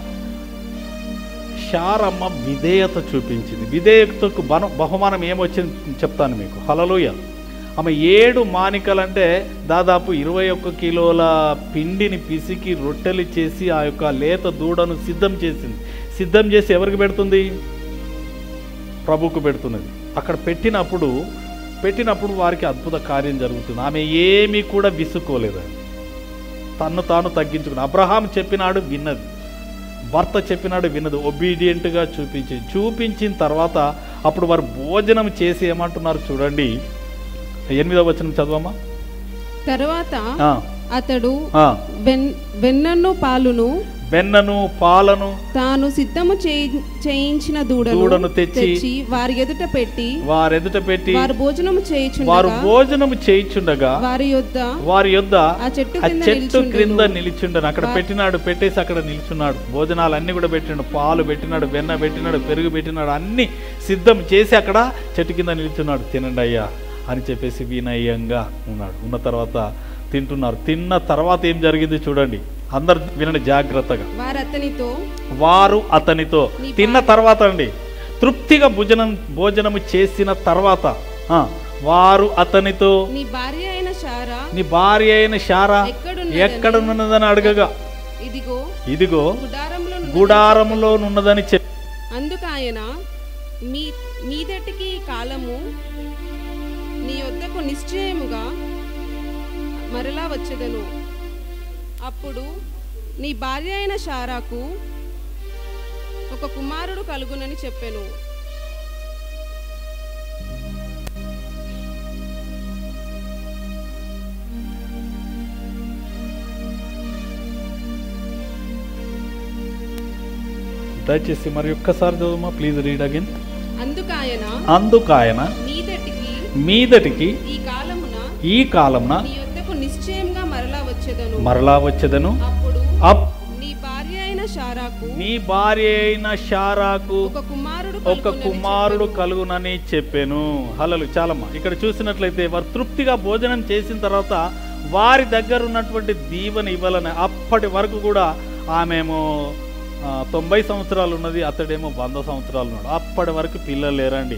శారమ్మ విధేయత చూపించింది విధేయతకు బన బహుమానం ఏమొచ్చింది చెప్తాను మీకు హలలుయ ఆమె ఏడు మానికలంటే దాదాపు ఇరవై ఒక్క కిలోల పిండిని పిసికి రొట్టెలు చేసి ఆ యొక్క లేత దూడను సిద్ధం చేసింది సిద్ధం చేసి ఎవరికి పెడుతుంది ప్రభుకు పెడుతున్నది అక్కడ పెట్టినప్పుడు పెట్టినప్పుడు వారికి అద్భుత కార్యం జరుగుతుంది ఆమె ఏమీ కూడా విసుక్కోలేదు తన్ను తాను తగ్గించుకుని అబ్రహాం చెప్పినాడు విన్నది భర్త చెప్పినాడు విన్నది ఒబీడియంట్గా చూపించి చూపించిన తర్వాత అప్పుడు వారు భోజనం చేసి ఏమంటున్నారు చూడండి ఎనిమిదవ వచనం చదవమ్మా తరువాత ఆ, అతడు ఆ. వెన్ వెన్నను పాలును వెన్నను పాలను తాను సిద్ధము చేయి- చేయించిన దూడను దూడను తెచ్చి వారి ఎదుట పెట్టి వారెదుట పెట్టి వారు భోజనము వారు చేయుచుండగా భోజనము చేయిచుండగా వారి యొద్ద వారి యొద్ద ఆ చెట్టు ఆ కింద చెట్టు నిల్చుండెను. క్రింద నిలిచిండను అక్కడ పెట్టినాడు పెట్టేసి అక్కడ నిల్చున్నాడు భోజనాలు అన్ని కూడా పెట్టినాడు పాలు పెట్టినాడు వెన్న పెట్టినాడు పెరుగు పెట్టినాడు అన్ని సిద్ధం చేసి అక్కడ చెట్టు కింద నిల్చున్నాడు తినండి అయ్యా అని చెప్పేసి వినయంగా ఉన్నాడు ఉన్న తర్వాత తింటున్నారు తిన్న తర్వాత ఏం జరిగింది చూడండి అందరు వినండి జాగ్రత్తగా వారు అతనితో వారు అతనితో నీ తిన్న తర్వాత అండి తృప్తిగా భోజనం భోజనము చేసిన తర్వాత ఆ, వారు అతనితో నీ భార్య అయిన శారా నీ భార్య అయిన శారా ఎక్కడున్నదని ఎక్కడున్నదని అడగగా ఇదిగో ఇదిగో గుడారంలో నున్నదని గుడారములో ఉన్నదని చెప్పి అందుకు ఆయన మీ మీదటికి ఈ కాలము నీ వద్దకు నిశ్చయముగా మరలా వచ్చేదను అప్పుడు నీ భార్య అయిన శారాకు ఒక కుమారుడు కలుగునని చెప్పెను దయచేసి మరి ఒక్కసారి చదువుమా ప్లీజ్ రీడ్ అగైన్ అందుకు ఆయన అందుకు ఆయన మీదటికి మీదటికి ఈ కాలమున ఈ కాలంన నీ వద్దకు నిశ్చయంగా మరలా వచ్చేదను మరలా వచ్చేదను అప్పుడు అప్ నీ భార్య అయిన శారాకు నీ భార్య అయిన శారాకు ఒక కుమారుడు ఒక కలుగునని కుమారుడు చెప్పెను. కలుగునని చెప్పాను హలలు చాలమ్మా ఇక్కడ చూసినట్లయితే వారు తృప్తిగా భోజనం చేసిన తర్వాత వారి దగ్గర ఉన్నటువంటి దీవెన ఇవ్వాలని అప్పటి వరకు కూడా ఆమెమో ఆ, తొంభై సంవత్సరాలు ఉన్నది అతడేమో వంద సంవత్సరాలు ఉన్నాడు అప్పటి వరకు పిల్లలు లేరండి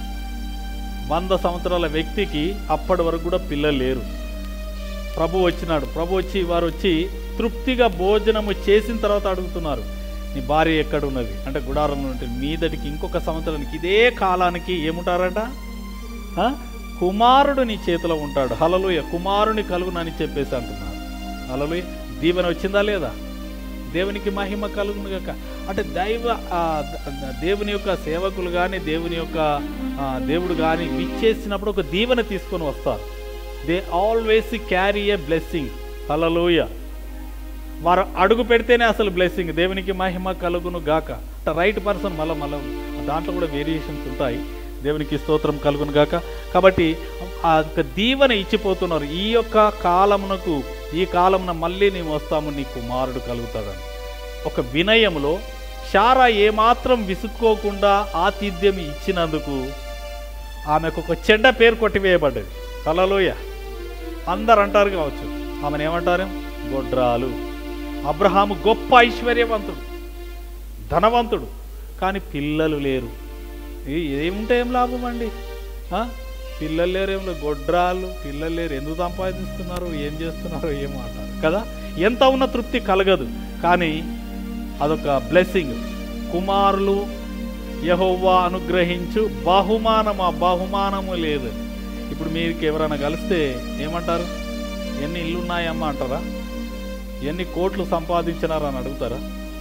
వంద సంవత్సరాల వ్యక్తికి అప్పటి వరకు కూడా పిల్లలు లేరు ప్రభు వచ్చినాడు ప్రభు వచ్చి వారు వచ్చి తృప్తిగా భోజనము చేసిన తర్వాత అడుగుతున్నారు నీ భార్య ఎక్కడ ఉన్నది అంటే గుడారంలో ఉంటే మీదటికి ఇంకొక సంవత్సరానికి ఇదే కాలానికి ఏముంటారట ఆ? కుమారుడు నీ చేతిలో ఉంటాడు హలలుయ కుమారుని కలుగునని చెప్పేసి అంటున్నారు హలలుయ దీవెన వచ్చిందా లేదా దేవునికి మహిమ కలుగును గాక అంటే దైవ ఆ, ద- ద- దేవుని యొక్క సేవకులు కానీ దేవుని యొక్క ఆ, దేవుడు కానీ విచ్చేసినప్పుడు ఒక దీవెన తీసుకొని వస్తారు they always carry a blessing hallelujah వారు అడుగు పెడితేనే అసలు బ్లెస్సింగ్ దేవునికి మహిమ కలుగును గాక రైట్ పర్సన్ మళ్ళీ మళ్ళీ దాంట్లో కూడా వేరియేషన్స్ ఉంటాయి దేవునికి స్తోత్రం కలుగును గాక కాబట్టి ఆ యొక్క దీవెన ఇచ్చిపోతున్నారు ఈ యొక్క కాలమునకు ఈ కాలమున మళ్ళీ నేను వస్తాము నీ కుమారుడు కలుగుతాడని ఒక వినయములో శారా ఏమాత్రం విసుక్కోకుండా ఆతిథ్యం ఇచ్చినందుకు ఆమెకు ఒక చెడ్డ పేరు కొట్టివేయబడ్డది హల్లెలూయ అందరు అంటారు కావచ్చు ఆమెను ఏమంటారు గొడ్రాలు అబ్రహాము గొప్ప ఐశ్వర్యవంతుడు ధనవంతుడు కానీ పిల్లలు లేరు ఏ- ఏముంటే ఏం లాభం అండి ఆ? పిల్లలు లేరు ఏం లేదు గొడ్రాలు పిల్లలు లేరు ఎందుకు సంపాదిస్తున్నారు ఏం చేస్తున్నారు ఏం అంటారు కదా ఎంత ఉన్న తృప్తి కలగదు కానీ అదొక బ్లెస్సింగ్ కుమారులు యహోవా అనుగ్రహించు బహుమానం ఆ బహుమానము లేదు ఇప్పుడు మీకు ఎవరైనా కలిస్తే ఏమంటారు ఎన్ని ఇల్లు ఉన్నాయమ్మా అంటారా ఎన్ని కోట్లు సంపాదించినారా అని అడుగుతారా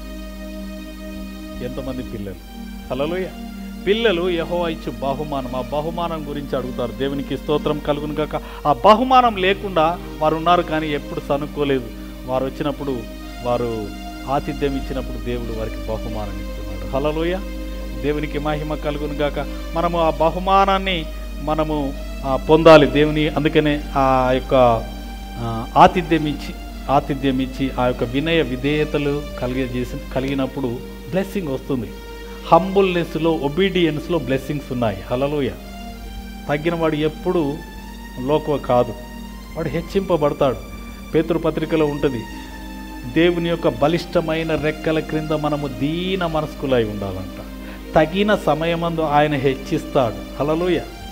ఎంతమంది పిల్లలు హలోయ పిల్లలు యహోవా ఇచ్చు బహుమానం ఆ బహుమానం గురించి అడుగుతారు దేవునికి స్తోత్రం కలుగును కాక ఆ బహుమానం లేకుండా వారు ఉన్నారు కానీ ఎప్పుడు సనుక్కోలేదు వారు వచ్చినప్పుడు వారు ఆతిథ్యం ఇచ్చినప్పుడు దేవుడు వారికి బహుమానం ఇస్తున్నాడు హలలోయ దేవునికి మహిమ కలుగును గాక మనము ఆ బహుమానాన్ని మనము ఆ, పొందాలి దేవుని అందుకనే ఆ యొక్క ఆ, ఆతిథ్యం ఇచ్చి ఆతిథ్యం ఇచ్చి ఆ యొక్క వినయ విధేయతలు కలిగజేసి కలిగినప్పుడు బ్లెస్సింగ్ వస్తుంది హంబుల్నెస్లో ఒబీడియన్స్లో బ్లెస్సింగ్స్ ఉన్నాయి హలలోయ తగ్గిన వాడు ఎప్పుడు లోకువ కాదు వాడు హెచ్చింపబడతాడు పేతురు పత్రికలో ఉంటుంది దేవుని యొక్క బలిష్టమైన రెక్కల క్రింద మనము దీన మనస్కులై ఉండాలంట తగిన సమయమందు ఆయన హెచ్చిస్తాడు హలలోయ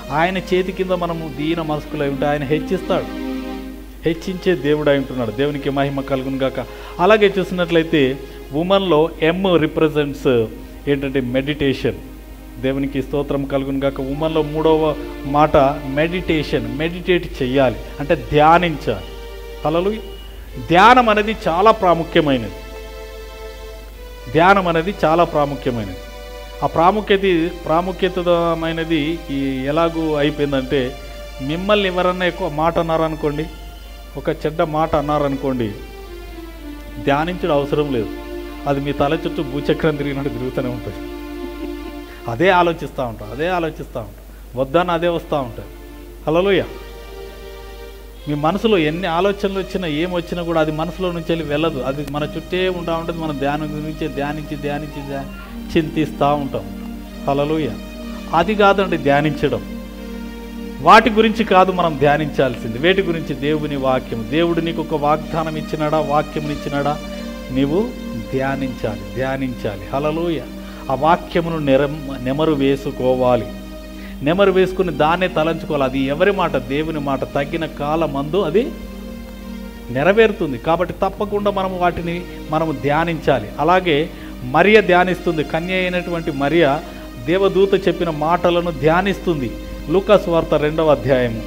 ఆయన చేతి కింద మనము దీన మనసుకులై ఉంటే ఆయన హెచ్చిస్తాడు హెచ్చించే దేవుడు అయి ఉంటున్నాడు దేవునికి మహిమ కలుగును గాక అలాగే చూసినట్లయితే ఉమెన్లో ఎమ్ రిప్రజెంట్స్ ఏంటంటే మెడిటేషన్ దేవునికి స్తోత్రం కలుగును గాక ఉమెన్లో మూడవ మాట మెడిటేషన్ మెడిటేట్ చెయ్యాలి అంటే ధ్యానించాలి అలలు ధ్యానం అనేది చాలా ప్రాముఖ్యమైనది ధ్యానం అనేది చాలా ప్రాముఖ్యమైనది ఆ ప్రాముఖ్యత ప్రాముఖ్యతమైనది ఈ ఎలాగూ అయిపోయిందంటే మిమ్మల్ని ఎవరన్నా ఎక్కువ మాట అన్నారనుకోండి ఒక చెడ్డ మాట అన్నారనుకోండి ధ్యానించడం అవసరం లేదు అది మీ తల చుట్టూ భూచక్రం తిరిగినట్టు తిరుగుతూనే ఉంటుంది అదే ఆలోచిస్తూ ఉంటాం అదే ఆలోచిస్తూ ఉంటాం వద్దని అదే వస్తూ ఉంటుంది హలోయ మీ మనసులో ఎన్ని ఆలోచనలు వచ్చినా ఏం వచ్చినా కూడా అది మనసులో నుంచి వెళ్ళి వెళ్ళదు అది మన చుట్టే ఉంటా ఉంటుంది మన ధ్యానం గురించి ధ్యానించి ధ్యానించి ధ్యా- చింతిస్తూ ఉంటాం హలలోయ అది కాదండి ధ్యానించడం వాటి గురించి కాదు మనం ధ్యానించాల్సింది వేటి గురించి దేవుని వాక్యం దేవుడు నీకు ఒక వాగ్దానం ఇచ్చినాడా వాక్యం ఇచ్చినాడా నీవు ధ్యానించాలి ధ్యానించాలి హలలోయ ఆ వాక్యమును నెరం నెమరు వేసుకోవాలి నెమరు వేసుకుని దాన్నే తలంచుకోవాలి అది ఎవరి మాట దేవుని మాట తగ్గిన కాలమందు అది నెరవేరుతుంది కాబట్టి తప్పకుండా మనం వాటిని మనము ధ్యానించాలి అలాగే మరియ ధ్యానిస్తుంది కన్య అయినటువంటి మరియ దేవదూత చెప్పిన మాటలను ధ్యానిస్తుంది లూకాస్ వార్త రెండవ అధ్యాయము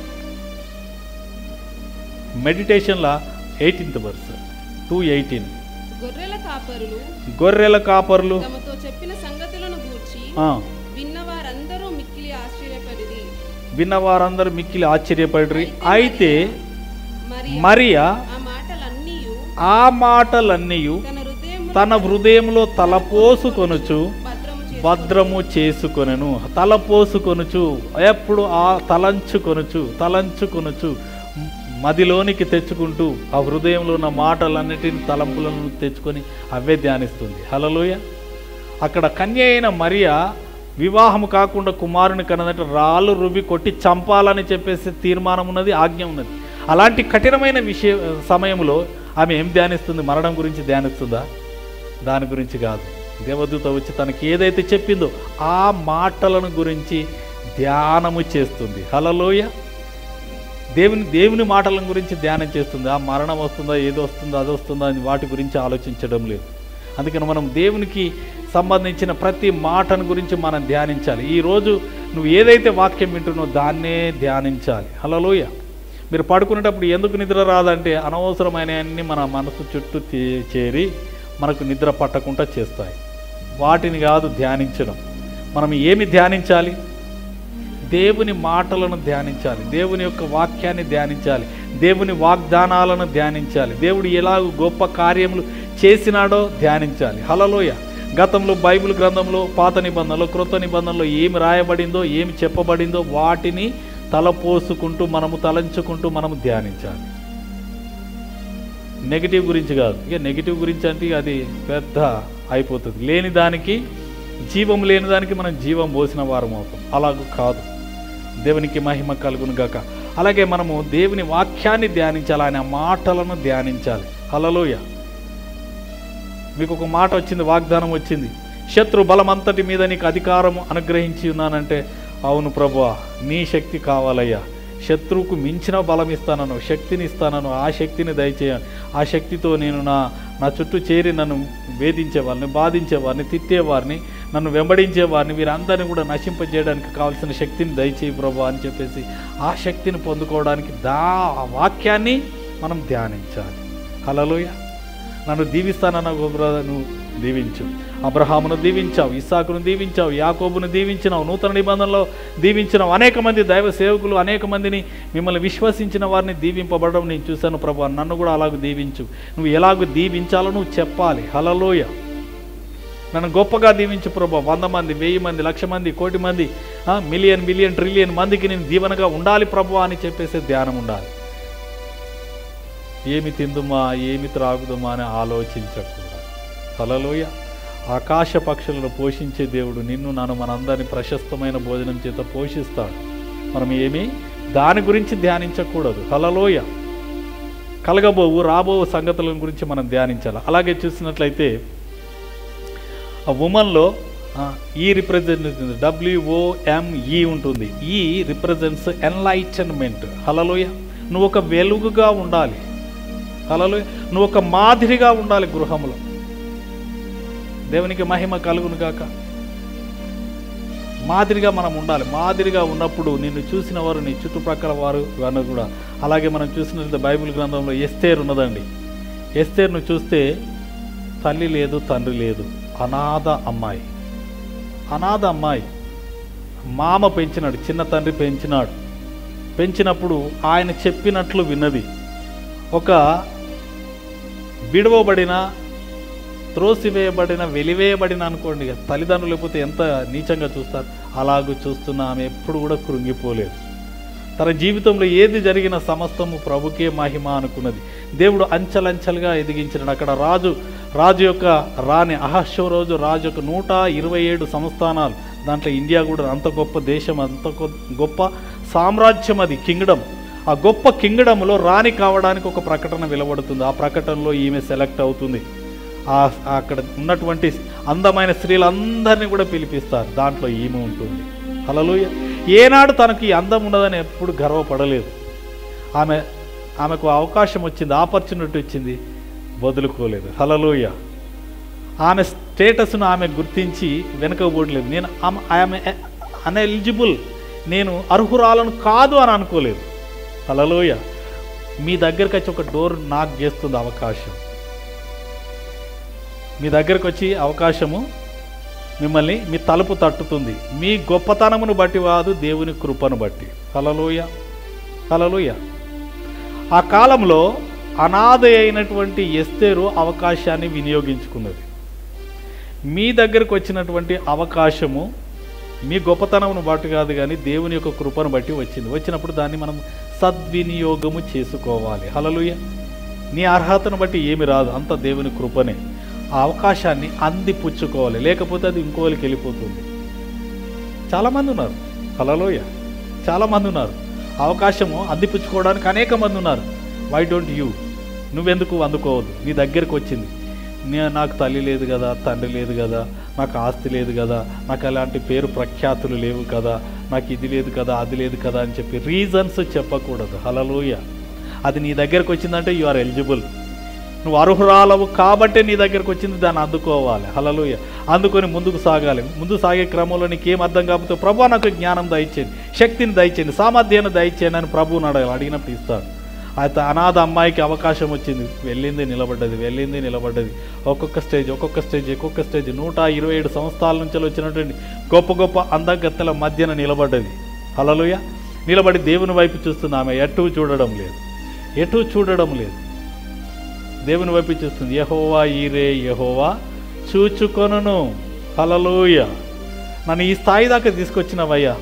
మెడిటేషన్లా ఎయిటీన్త్ వర్స్ టూ ఎయిటీన్ గొర్రెల కాపరులు గొర్రెల కాపర్లు తమతో చెప్పిన సంగతులను గూర్చి ఆ, విన్నవారందరూ మిక్కిలి ఆశ్చర్యపడిది విన్న వారందరూ మిక్కిలి ఆశ్చర్యపడ్రి అయితే మరి మరియా ఆ మాటలన్నీ ఆ మాటలన్నీ తన హృదయం తన హృదయంలో తలపోసుకొనుచు భద్రము చేసి భద్రము చేసుకొనెను తలపోసుకొనుచు ఎప్పుడు ఆ తలంచుకొనుచు తలంచుకొనుచు మ్- మదిలోనికి తెచ్చుకుంటూ ఆ హృదయంలో ఉన్న మాటలన్నిటిని తలంపులను తెచ్చుకొని అవే ధ్యానిస్తుంది హలలోయ అక్కడ కన్య అయిన మరియా వివాహము కాకుండా కుమారుని కన్నదంటే రాళ్ళు రుబి కొట్టి చంపాలని చెప్పేసి తీర్మానం ఉన్నది ఆజ్ఞ ఉన్నది అలాంటి కఠినమైన విషయ సమయంలో ఆమె ఏం ధ్యానిస్తుంది మరణం గురించి ధ్యానిస్తుందా దాని గురించి కాదు దేవదూత వచ్చి తనకి ఏదైతే చెప్పిందో ఆ మాటలను గురించి ధ్యానము చేస్తుంది హలలోయ దేవుని దేవుని మాటల గురించి ధ్యానం చేస్తుంది ఆ మరణం వస్తుందా ఏదో వస్తుందో అది వస్తుందా అని వాటి గురించి ఆలోచించడం లేదు అందుకని మనం దేవునికి సంబంధించిన ప్రతి మాటను గురించి మనం ధ్యానించాలి ఈరోజు నువ్వు ఏదైతే వాక్యం వింటున్నావో దాన్నే ధ్యానించాలి హలలోయ మీరు పడుకునేటప్పుడు ఎందుకు నిద్ర రాదంటే అనవసరమైన అన్ని మన మనసు చుట్టూ తే- చేరి మనకు నిద్ర పట్టకుండా చేస్తాయి వాటిని కాదు ధ్యానించడం మనం ఏమి ధ్యానించాలి దేవుని మాటలను ధ్యానించాలి దేవుని యొక్క వాక్యాన్ని ధ్యానించాలి దేవుని వాగ్దానాలను ధ్యానించాలి దేవుడు ఎలాగ గొప్ప కార్యములు చేసినాడో ధ్యానించాలి హలలోయ గతంలో బైబిల్ గ్రంథంలో పాత నిబంధనలో క్రొత్త నిబంధనలో ఏమి రాయబడిందో ఏమి చెప్పబడిందో వాటిని తలపోసుకుంటూ మనము తలంచుకుంటూ మనము ధ్యానించాలి నెగిటివ్ గురించి కాదు ఇక నెగిటివ్ గురించి అంటే ఇక అది పెద్ద అయిపోతుంది లేని దానికి జీవం లేని దానికి మనం జీవం పోసిన వారం అవుతాం అలాగూ కాదు దేవునికి మహిమ కలుగును గాక అలాగే మనము దేవుని వాక్యాన్ని ధ్యానించాలి ఆయన మాటలను ధ్యానించాలి హలలోయ మీకు ఒక మాట వచ్చింది వాగ్దానం వచ్చింది శత్రు బలమంతటి మీద నీకు అధికారం అనుగ్రహించి ఉన్నానంటే అవును ప్రభువా నీ శక్తి కావాలయ్యా శత్రువుకు మించిన బలం ఇస్తానను శక్తిని ఇస్తానను ఆ శక్తిని దయచేయను ఆ శక్తితో నేను నా నా చుట్టూ చేరి నన్ను వేధించేవారిని బాధించేవారిని తిట్టేవారిని నన్ను వెంబడించేవారిని వీరందరినీ కూడా నశింపజేయడానికి కావాల్సిన శక్తిని దయచేయి ప్రభు అని చెప్పేసి ఆ శక్తిని పొందుకోవడానికి దా ఆ వాక్యాన్ని మనం ధ్యానించాలి హలలోయ నన్ను దీవిస్తానన్న బ్రదర్ నువ్వు దీవించు అబ్రహామును దీవించావు ఇస్సాకును దీవించావు యాకోబును దీవించినావు నూతన నిబంధనలో దీవించినావు అనేక మంది దైవ సేవకులు అనేక మందిని మిమ్మల్ని విశ్వసించిన వారిని దీవింపబడడం నేను చూశాను ప్రభు నన్ను కూడా అలాగ దీవించు నువ్వు ఎలాగ దీవించాలో నువ్వు చెప్పాలి హలలోయ నన్ను గొప్పగా దీవించు ప్రభు వంద మంది వెయ్యి మంది లక్ష మంది కోటి మంది ఆ, మిలియన్ మిలియన్ ట్రిలియన్ మందికి నేను దీవెనగా ఉండాలి ప్రభు అని చెప్పేసి ధ్యానం ఉండాలి ఏమి తిందుమా ఏమి త్రాగుదుమా అని ఆలోచించకూడదు హలలోయ ఆకాశ పక్షులను పోషించే దేవుడు నిన్ను నన్ను మనందరిని ప్రశస్తమైన భోజనం చేత పోషిస్తాడు మనం ఏమి దాని గురించి ధ్యానించకూడదు హలలోయ కలగబోవు రాబోవు సంగతుల గురించి మనం ధ్యానించాలి అలాగే చూసినట్లయితే ఆ ఉమన్లో ఈ రిప్రజెంట్ డబ్ల్యూఓఎంఈ ఉంటుంది ఈ రిప్రజెంట్స్ ఎన్లైటన్మెంట్ హలలోయ నువ్వు ఒక వెలుగుగా ఉండాలి హలలోయ నువ్వు ఒక మాదిరిగా ఉండాలి గృహంలో దేవునికి మహిమ కలుగును గాక మాదిరిగా మనం ఉండాలి మాదిరిగా ఉన్నప్పుడు నిన్ను చూసిన వారు నీ చుట్టుప్రక్కల వారు అన్నది కూడా అలాగే మనం చూసినట్లయితే బైబిల్ గ్రంథంలో ఎస్తేర్ ఉన్నదండి ఎస్తేర్ను చూస్తే తల్లి లేదు తండ్రి లేదు అనాథ అమ్మాయి అనాథ అమ్మాయి మామ పెంచినాడు చిన్న తండ్రి పెంచినాడు పెంచినప్పుడు ఆయన చెప్పినట్లు విన్నది ఒక విడవబడిన త్రోసివేయబడిన వెలివేయబడిన అనుకోండి ఇక తల్లిదండ్రులు లేకపోతే ఎంత నీచంగా చూస్తారు అలాగూ చూస్తున్న ఆమె ఎప్పుడు కూడా కృంగిపోలేదు తన జీవితంలో ఏది జరిగిన సమస్తము ప్రభుకే మహిమ అనుకున్నది దేవుడు అంచెలంచెలుగా ఎదిగించినాడు అక్కడ రాజు రాజు యొక్క రాణి అహశ్వ రోజు రాజు యొక్క నూట ఇరవై ఏడు సంస్థానాలు దాంట్లో ఇండియా కూడా అంత గొప్ప దేశం అంత గొ- గొప్ప సామ్రాజ్యం అది కింగ్డమ్ ఆ గొప్ప కింగ్డమ్లో రాణి కావడానికి ఒక ప్రకటన వెలువడుతుంది ఆ ప్రకటనలో ఈమె సెలెక్ట్ అవుతుంది ఆ అక్కడ ఉన్నటువంటి అందమైన స్త్రీలందరినీ కూడా పిలిపిస్తారు దాంట్లో ఈమె ఉంటుంది హలలుయ ఏనాడు తనకి ఈ అందం ఉన్నదని ఎప్పుడు గర్వపడలేదు ఆమె ఆమెకు అవకాశం వచ్చింది ఆపర్చునిటీ వచ్చింది వదులుకోలేదు హలలుయ ఆమె స్టేటస్ను ఆమె గుర్తించి వెనకబోడలేదు నేను ఆమె ఆమె అన్ఎలిజిబుల్ నేను అర్హురాలను కాదు అని అనుకోలేదు హలలోయ మీ దగ్గరికి వచ్చి ఒక డోర్ నాక్ చేస్తుంది అవకాశం మీ దగ్గరకు వచ్చి అవకాశము మిమ్మల్ని మీ తలుపు తట్టుతుంది మీ గొప్పతనమును బట్టి కాదు దేవుని కృపను బట్టి హలలోయ హలలోయ ఆ కాలంలో అనాథ అయినటువంటి ఎస్తేరు అవకాశాన్ని వినియోగించుకున్నది మీ దగ్గరకు వచ్చినటువంటి అవకాశము మీ గొప్పతనమును బట్టి కాదు కానీ దేవుని యొక్క కృపను బట్టి వచ్చింది వచ్చినప్పుడు దాన్ని మనం సద్వినియోగము చేసుకోవాలి హలలుయ నీ అర్హతను బట్టి ఏమి రాదు అంత దేవుని కృపనే ఆ అవకాశాన్ని అందిపుచ్చుకోవాలి లేకపోతే అది ఇంకోరికి వెళ్ళిపోతుంది చాలామంది ఉన్నారు హలలోయ చాలామంది ఉన్నారు అవకాశము అందిపుచ్చుకోవడానికి అనేక మంది ఉన్నారు వై డోంట్ యూ నువ్వెందుకు అందుకోవద్దు నీ దగ్గరికి వచ్చింది నే నాకు తల్లి లేదు కదా తండ్రి లేదు కదా నాకు ఆస్తి లేదు కదా నాకు అలాంటి పేరు ప్రఖ్యాతులు లేవు కదా నాకు ఇది లేదు కదా అది లేదు కదా అని చెప్పి రీజన్స్ చెప్పకూడదు హలలోయ అది నీ దగ్గరకు వచ్చిందంటే యు ఆర్ ఎలిజిబుల్ నువ్వు అర్హురాలవు కాబట్టే నీ దగ్గరకు వచ్చింది దాన్ని అందుకోవాలి హలలుయ అందుకొని ముందుకు సాగాలి ముందు సాగే క్రమంలో నీకు ఏం అర్థం కాకపోతే ప్రభు నాకు జ్ఞానం దయచేయండి శక్తిని దయచేయండి సామర్థ్యాన్ని దయచేయండి అని ప్రభువుని అడగాలి అడిగినప్పుడు ఇస్తాడు అయితే అనాథ అమ్మాయికి అవకాశం వచ్చింది వెళ్ళింది నిలబడ్డది వెళ్ళింది నిలబడ్డది ఒక్కొక్క స్టేజ్ ఒక్కొక్క స్టేజ్ ఒక్కొక్క స్టేజ్ నూట ఇరవై ఏడు సంవత్సరాల నుంచి వచ్చినటువంటి గొప్ప గొప్ప అందగత్తెల మధ్యన నిలబడ్డది హలలుయ నిలబడి దేవుని వైపు చూస్తుంది ఆమె ఎటు చూడడం లేదు ఎటు చూడడం లేదు దేవుని వైపు చూస్తుంది యహోవా ఈరే యహోవా చూచుకొనును హలలోయ నన్ను ఈ స్థాయి దాకా తీసుకొచ్చినవయ్యా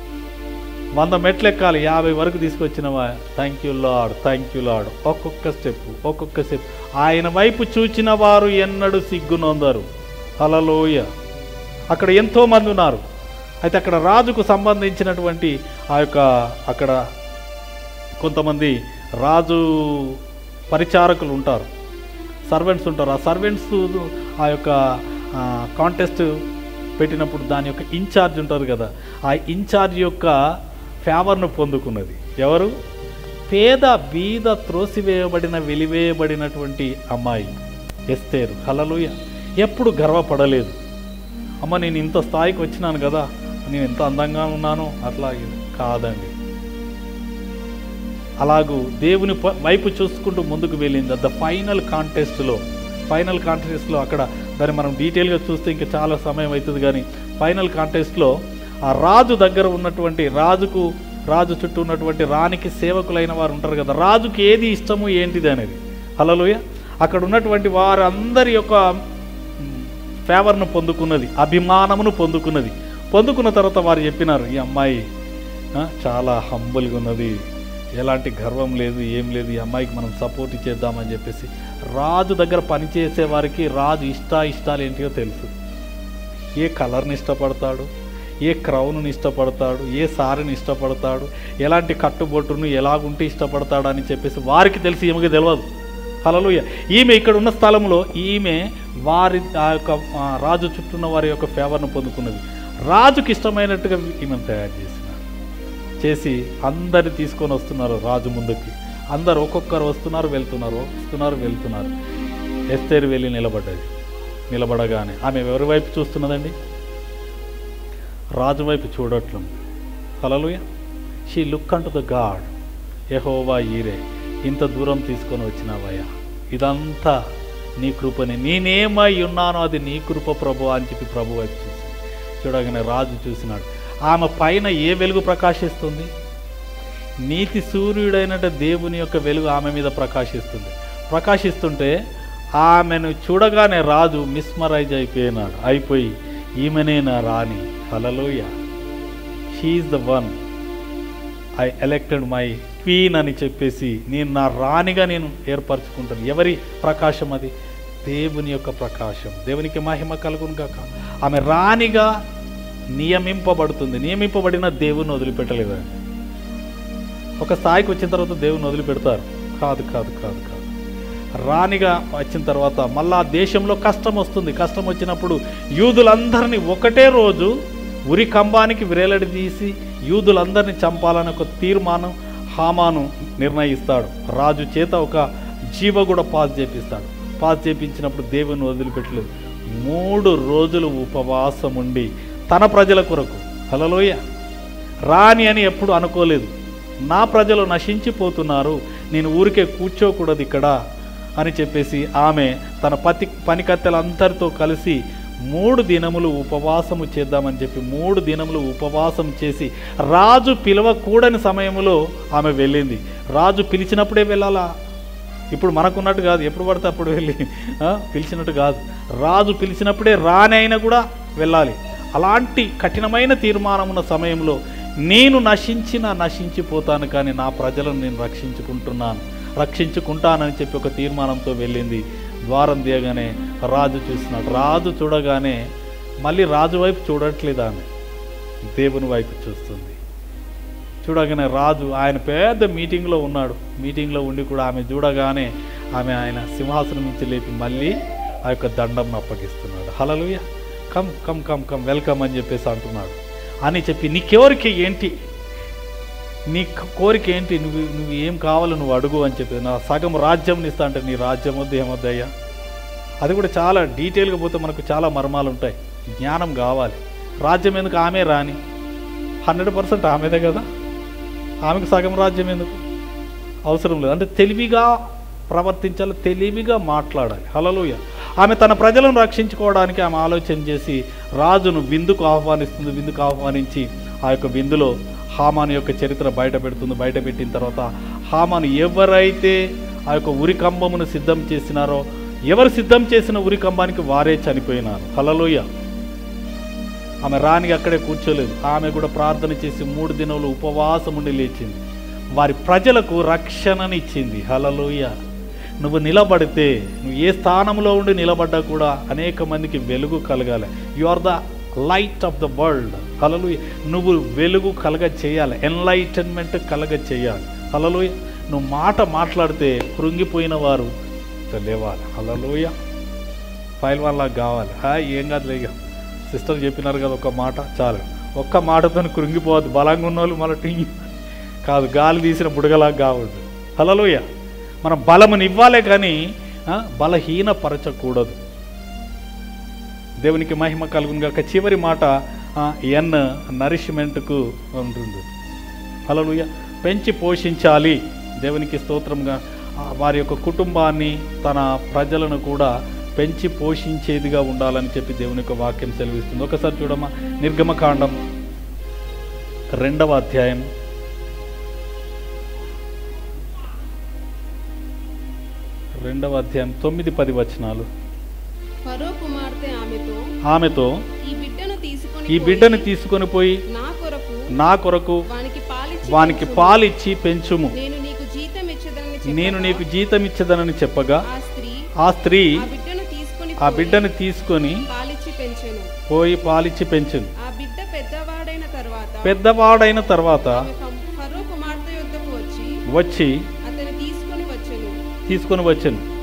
వంద మెట్లు ఎక్కాలి యాభై వరకు తీసుకొచ్చినవా thank you lord thank you lord ఒక్కొక్క స్టెప్ ఒక్కొక్క స్టెప్ ఆయన వైపు చూచిన వారు ఎన్నడూ సిగ్గునొందరు హలలోయ అక్కడ ఎంతో మంది ఉన్నారు అయితే అక్కడ రాజుకు సంబంధించినటువంటి ఆ యొక్క అక్కడ కొంతమంది రాజు పరిచారకులు ఉంటారు సర్వెంట్స్ ఉంటారు ఆ సర్వెంట్స్ ఆ యొక్క కాంటెస్ట్ పెట్టినప్పుడు దాని యొక్క ఇన్ఛార్జ్ ఉంటారు కదా ఆ ఇన్ఛార్జ్ యొక్క ఫేవర్ను పొందుకున్నది ఎవరు పేద బీద త్రోసివేయబడిన వెలివేయబడినటువంటి అమ్మాయి ఎస్తేరు హలలుయ ఎప్పుడు గర్వపడలేదు అమ్మ నేను ఇంత స్థాయికి వచ్చినాను కదా నేను ఎంత అందంగా ఉన్నాను అట్లా ఇది కాదండి అలాగూ దేవుని ప- వైపు చూసుకుంటూ ముందుకు వెళ్ళింది ద ఫైనల్ కాంటెస్ట్లో ఫైనల్ కాంటెస్ట్లో అక్కడ దాన్ని మనం డీటెయిల్గా చూస్తే ఇంకా చాలా సమయం అవుతుంది కానీ ఫైనల్ కాంటెస్ట్లో ఆ రాజు దగ్గర ఉన్నటువంటి రాజుకు రాజు చుట్టూ ఉన్నటువంటి రాణికి సేవకులైన వారు ఉంటారు కదా రాజుకి ఏది ఇష్టము ఏంటిది అనేది హలలోయ అక్కడ ఉన్నటువంటి వారందరి యొక్క ఫేవర్ను పొందుకున్నది అభిమానమును పొందుకున్నది పొందుకున్న తర్వాత వారు చెప్పినారు ఈ అమ్మాయి ఆ, చాలా హంబుల్గా ఉన్నది ఎలాంటి గర్వం లేదు ఏం లేదు ఈ అమ్మాయికి మనం సపోర్ట్ చేద్దామని చెప్పేసి రాజు దగ్గర పనిచేసే వారికి రాజు ఇష్ట ఇష్టాలు ఏంటియో తెలుసు ఏ కలర్ని ఇష్టపడతాడు ఏ క్రౌన్ని ఇష్టపడతాడు ఏ సారిని ఇష్టపడతాడు ఎలాంటి కట్టుబొట్టును ఎలాగుంటే ఇష్టపడతాడు అని చెప్పేసి వారికి తెలిసి ఈమెకి తెలియదు హలలుయ ఈమె ఇక్కడ ఉన్న స్థలంలో ఈమె వారి ఆ యొక్క ఆ, రాజు చుట్టూన్న వారి యొక్క ఫేవర్ను పొందుకున్నది రాజుకి ఇష్టమైనట్టుగా ఈమెను తయారు చేసినారు చేసి అందరు తీసుకొని వస్తున్నారు రాజు ముందుకి అందరు ఒక్కొక్కరు వస్తున్నారు వెళ్తున్నారు వస్తున్నారు వెళ్తున్నారు ఎస్తేరు వెళ్ళి నిలబడ్డది నిలబడగానే ఆమె ఎవరి వైపు చూస్తున్నదండి రాజు వైపు చూడట్లం hallelujah she look unto the god Jehovah jireh ఇంత దూరం తీసుకొని వచ్చినావయ్యా ఇదంతా నీ కృపని నేనేమై ఉన్నానో అది నీ కృప ప్రభు అని చెప్పి ప్రభు వైపు చూసి చూడగానే రాజు చూసినాడు ఆమె పైన ఏ వెలుగు ప్రకాశిస్తుంది నీతి సూర్యుడైనట దేవుని యొక్క వెలుగు ఆమె మీద ప్రకాశిస్తుంది ప్రకాశిస్తుంటే ఆమెను చూడగానే రాజు మిస్మరైజ్ అయిపోయినాడు అయిపోయి ఈమెనే నా రాణి hallelujah she the one I elected my queen అని చెప్పేసి నేను నా రాణిగా నేను ఏర్పరచుకుంటాను ఎవరి ప్రకాశం అది దేవుని యొక్క ప్రకాశం దేవునికి మహిమ కలుగును గాక ఆమె రాణిగా నియమింపబడుతుంది నియమింపబడిన దేవుని వదిలిపెట్టలేదు ఆయన. ఒక స్థాయికి వచ్చిన తర్వాత దేవుని వదిలిపెడతారు కాదు కాదు కాదు కాదు రాణిగా వచ్చిన తర్వాత మళ్ళా దేశంలో కష్టం వస్తుంది కష్టం వచ్చినప్పుడు యూదులందరినీ ఒకటే రోజు ఉరి కంబానికి విరేలడి తీసి యూదులందరినీ చంపాలని ఒక తీర్మానం హామాను నిర్ణయిస్తాడు రాజు చేత ఒక జీవ కూడా పాస్ చేపిస్తాడు పాస్ చేపించినప్పుడు దేవుని వదిలిపెట్టలేదు మూడు రోజులు ఉపవాసం ఉండి తన ప్రజల కొరకు హలలోయ రాని అని ఎప్పుడు అనుకోలేదు నా ప్రజలు నశించిపోతున్నారు నేను ఊరికే కూర్చోకూడదు ఇక్కడ అని చెప్పేసి ఆమె తన పతి పనికత్తెలందరితో కలిసి మూడు దినములు ఉపవాసము చేద్దామని చెప్పి మూడు దినములు ఉపవాసం చేసి రాజు పిలవకూడని సమయంలో ఆమె వెళ్ళింది రాజు పిలిచినప్పుడే వెళ్ళాలా ఇప్పుడు మనకున్నట్టు కాదు ఎప్పుడు పడితే అప్పుడు వెళ్ళి ఆ, పిలిచినట్టు కాదు రాజు పిలిచినప్పుడే రానైనా కూడా వెళ్ళాలి అలాంటి కఠినమైన తీర్మానం ఉన్న సమయంలో నేను నశించిన నశించిపోతాను కానీ నా ప్రజలను నేను రక్షించుకుంటున్నాను రక్షించుకుంటానని చెప్పి ఒక తీర్మానంతో వెళ్ళింది ద్వారం తీయగానే రాజు చూసినాడు రాజు చూడగానే మళ్ళీ రాజు వైపు చూడట్లేదు ఆమె దేవుని వైపు చూస్తుంది చూడగానే రాజు ఆయన పెద్ద మీటింగ్లో ఉన్నాడు మీటింగ్లో ఉండి కూడా ఆమె చూడగానే ఆమె ఆయన సింహాసనం నుంచి లేపి మళ్ళీ ఆ యొక్క దండంను అప్పగిస్తున్నాడు hallelujah come come come come welcome అని చెప్పేసి అంటున్నాడు అని చెప్పి నీకెవరికి ఏంటి నీ కోరిక ఏంటి నువ్వు నువ్వు ఏం కావాలో నువ్వు అడుగు అని చెప్పి నా సగం రాజ్యం ఇస్తా అంటే నీ రాజ్యం వద్దు ఏమొద్దయ్యా అది కూడా చాలా డీటెయిల్గా పోతే మనకు చాలా మర్మాలు ఉంటాయి జ్ఞానం కావాలి రాజ్యం ఎందుకు ఆమె రాని హండ్రెడ్ పర్సెంట్ ఆమెదే కదా ఆమెకు సగం రాజ్యం ఎందుకు అవసరం లేదు అంటే తెలివిగా ప్రవర్తించాలి తెలివిగా మాట్లాడాలి హలలోయ ఆమె తన ప్రజలను రక్షించుకోవడానికి ఆమె ఆలోచన చేసి రాజును విందుకు ఆహ్వానిస్తుంది విందుకు ఆహ్వానించి ఆ యొక్క విందులో హామాను యొక్క చరిత్ర బయట పెడుతుంది బయట పెట్టిన తర్వాత హామాను ఎవరైతే ఆ యొక్క ఉరి కంబమును సిద్ధం చేసినారో ఎవరు సిద్ధం చేసిన ఉరి కంబానికి వారే చనిపోయినారు హలలోయ ఆమె రాణి అక్కడే కూర్చోలేదు ఆమె కూడా ప్రార్థన చేసి మూడు దినములు ఉపవాసం ఉండి లేచింది వారి ప్రజలకు రక్షణనిచ్చింది హలలోయ నువ్వు నిలబడితే నువ్వు ఏ స్థానంలో ఉండి నిలబడ్డా కూడా అనేక మందికి వెలుగు కలగాలి you are the light of the world హలలు నువ్వు వెలుగు కలగ చేయాలి ఎన్లైటన్మెంట్ కలగ చేయాలి హలలోయ నువ్వు మాట మాట్లాడితే కృంగిపోయిన వారు లేవాలి హలలోయ ఫైల్ వాళ్ళ కావాలి హా ఏం కాదు ఇక సిస్టర్ చెప్పినారు కదా ఒక మాట చాలు ఒక్క మాటతో కృంగిపోవద్దు బలంగా ఉన్న వాళ్ళు మళ్ళీ టింగి కాదు గాలి తీసిన బుడగలా కావద్దు హలలోయ మనం బలముని ఇవ్వాలే కానీ ఆ, బలహీనపరచకూడదు దేవునికి మహిమ కలుగును గాక చివరి మాట ఆ, ఎన్ నరిష్మెంట్కు ఉంటుంది హలలుయ పెంచి పోషించాలి దేవునికి స్తోత్రంగా ఆ, వారి యొక్క కుటుంబాన్ని తన ప్రజలను కూడా పెంచి పోషించేదిగా ఉండాలని చెప్పి దేవుని యొక్క వాక్యం సెలవిస్తుంది ఒకసారి చూడమ్మా నిర్గమకాండం రెండవ అధ్యాయం రెండవ అధ్యాయం తొమ్మిది పది వచనాలు ఫరో కుమార్తె ఆమెతో ఆమెతో ఈ బిడ్డను తీసుకొని ఈ బిడ్డని తీసుకొని పోయి నా కొరకు నా కొరకు వానికి పాలిచ్చి వానికి పెంచుము. పాలిచ్చి పెంచుము నేను నీకు జీతం ఇచ్చదనని నేను చెప్పగా, నీకు జీతం ఇచ్చదనని చెప్పగా ఆ స్త్రీ ఆ స్త్రీ ఆ బిడ్డను తీసుకొని ఆ పోయి బిడ్డని తీసుకొని పాలిచ్చి పెంచెను పోయి పాలిచ్చి పెంచింది ఆ బిడ్డ పెద్దవాడైన తర్వాత పెద్దవాడైన తర్వాత ఆమె ఫ- ఫరో కుమార్తె యొద్దకు వచ్చి వచ్చి అతని తీసుకొని వచ్చెను తీసుకొని వచ్చాను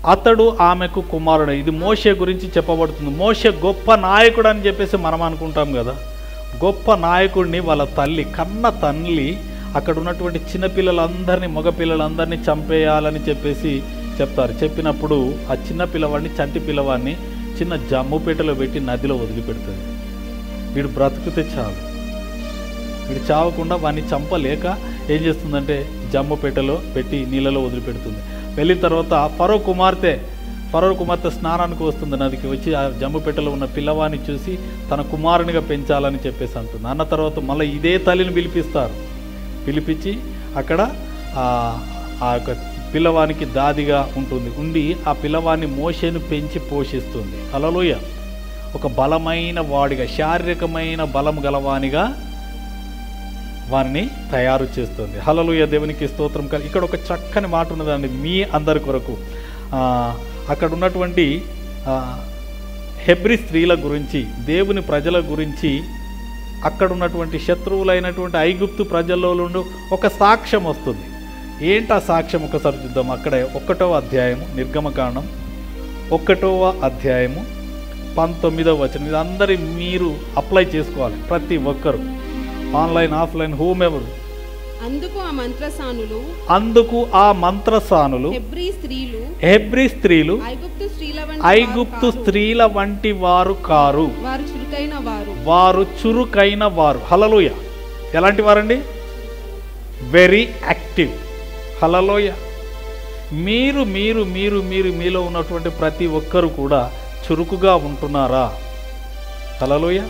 అతడు ఆమెకు కుమారుడు ఇది మోషే గురించి చెప్పబడుతుంది మోషే గొప్ప నాయకుడు అని చెప్పేసి మనం అనుకుంటాం కదా గొప్ప నాయకుడిని వాళ్ళ తల్లి కన్న తల్లి అక్కడ ఉన్నటువంటి చిన్నపిల్లలందరినీ మగపిల్లలందరినీ చంపేయాలని చెప్పేసి చెప్తారు చెప్పినప్పుడు ఆ చిన్న పిల్లవాడిని చంటి పిల్లవాడిని చిన్న జమ్ముపేటలో పెట్టి నదిలో వదిలిపెడుతుంది వీడు బ్రతుకుతే చాలు వీడు చావకుండా వాడిని చంపలేక ఏం చేస్తుందంటే జమ్ముపేటలో పెట్టి నీళ్ళలో వదిలిపెడుతుంది వెళ్ళిన తర్వాత ఫరో కుమార్తె ఫరో కుమార్తె స్నానానికి వస్తుంది నదికి వచ్చి ఆ జమ్ముపేటలో ఉన్న పిల్లవాడిని చూసి తన కుమారునిగా పెంచాలని చెప్పేసి అంటుంది అన్న తర్వాత మళ్ళీ ఇదే తల్లిని పిలిపిస్తారు పిలిపించి అక్కడ ఆ ఆ యొక్క పిల్లవానికి దాదిగా ఉంటుంది ఉండి ఆ పిల్లవాడిని మోషేను పెంచి పోషిస్తుంది అలలోయ ఒక బలమైన వాడిగా శారీరకమైన బలం గలవానిగా వారిని తయారు చేస్తుంది హలలుయ దేవునికి స్తోత్రం కలి ఇక్కడ ఒక చక్కని మాట ఉన్నదండి మీ అందరి కొరకు ఆ, అక్కడ ఉన్నటువంటి ఆ, హెబ్రి స్త్రీల గురించి దేవుని ప్రజల గురించి అక్కడ ఉన్నటువంటి శత్రువులైనటువంటి ఐగుప్తు ప్రజల్లో నుండి ఒక సాక్ష్యం వస్తుంది ఏంటి ఆ సాక్ష్యం ఒకసారి చూద్దాం అక్కడే ఒకటవ అధ్యాయము నిర్గమకాండం ఒకటవ అధ్యాయము పంతొమ్మిదవ వచనం ఇది అందరి మీరు అప్లై చేసుకోవాలి ప్రతి ఒక్కరు ఆన్లైన్ ఆఫ్లైన్ హోమ్ ఎవరు అందుకు ఆ మంత్రసానులు అందుకు ఆ మంత్రసానులు హెబ్రీ స్త్రీలు హెబ్రి స్త్రీలు ఐగుప్తు స్త్రీల వంటి ఐగుప్తు వారు కారు. స్త్రీల వంటి వారు కారు వారు చురుకైన వారు వారు చురుకైన వారు హలలోయ ఎలాంటి వారండి వెరీ యాక్టివ్ హలలోయ మీరు మీరు మీరు మీరు మీలో ఉన్నటువంటి ప్రతి ఒక్కరు కూడా చురుకుగా ఉంటున్నారా హలలోయ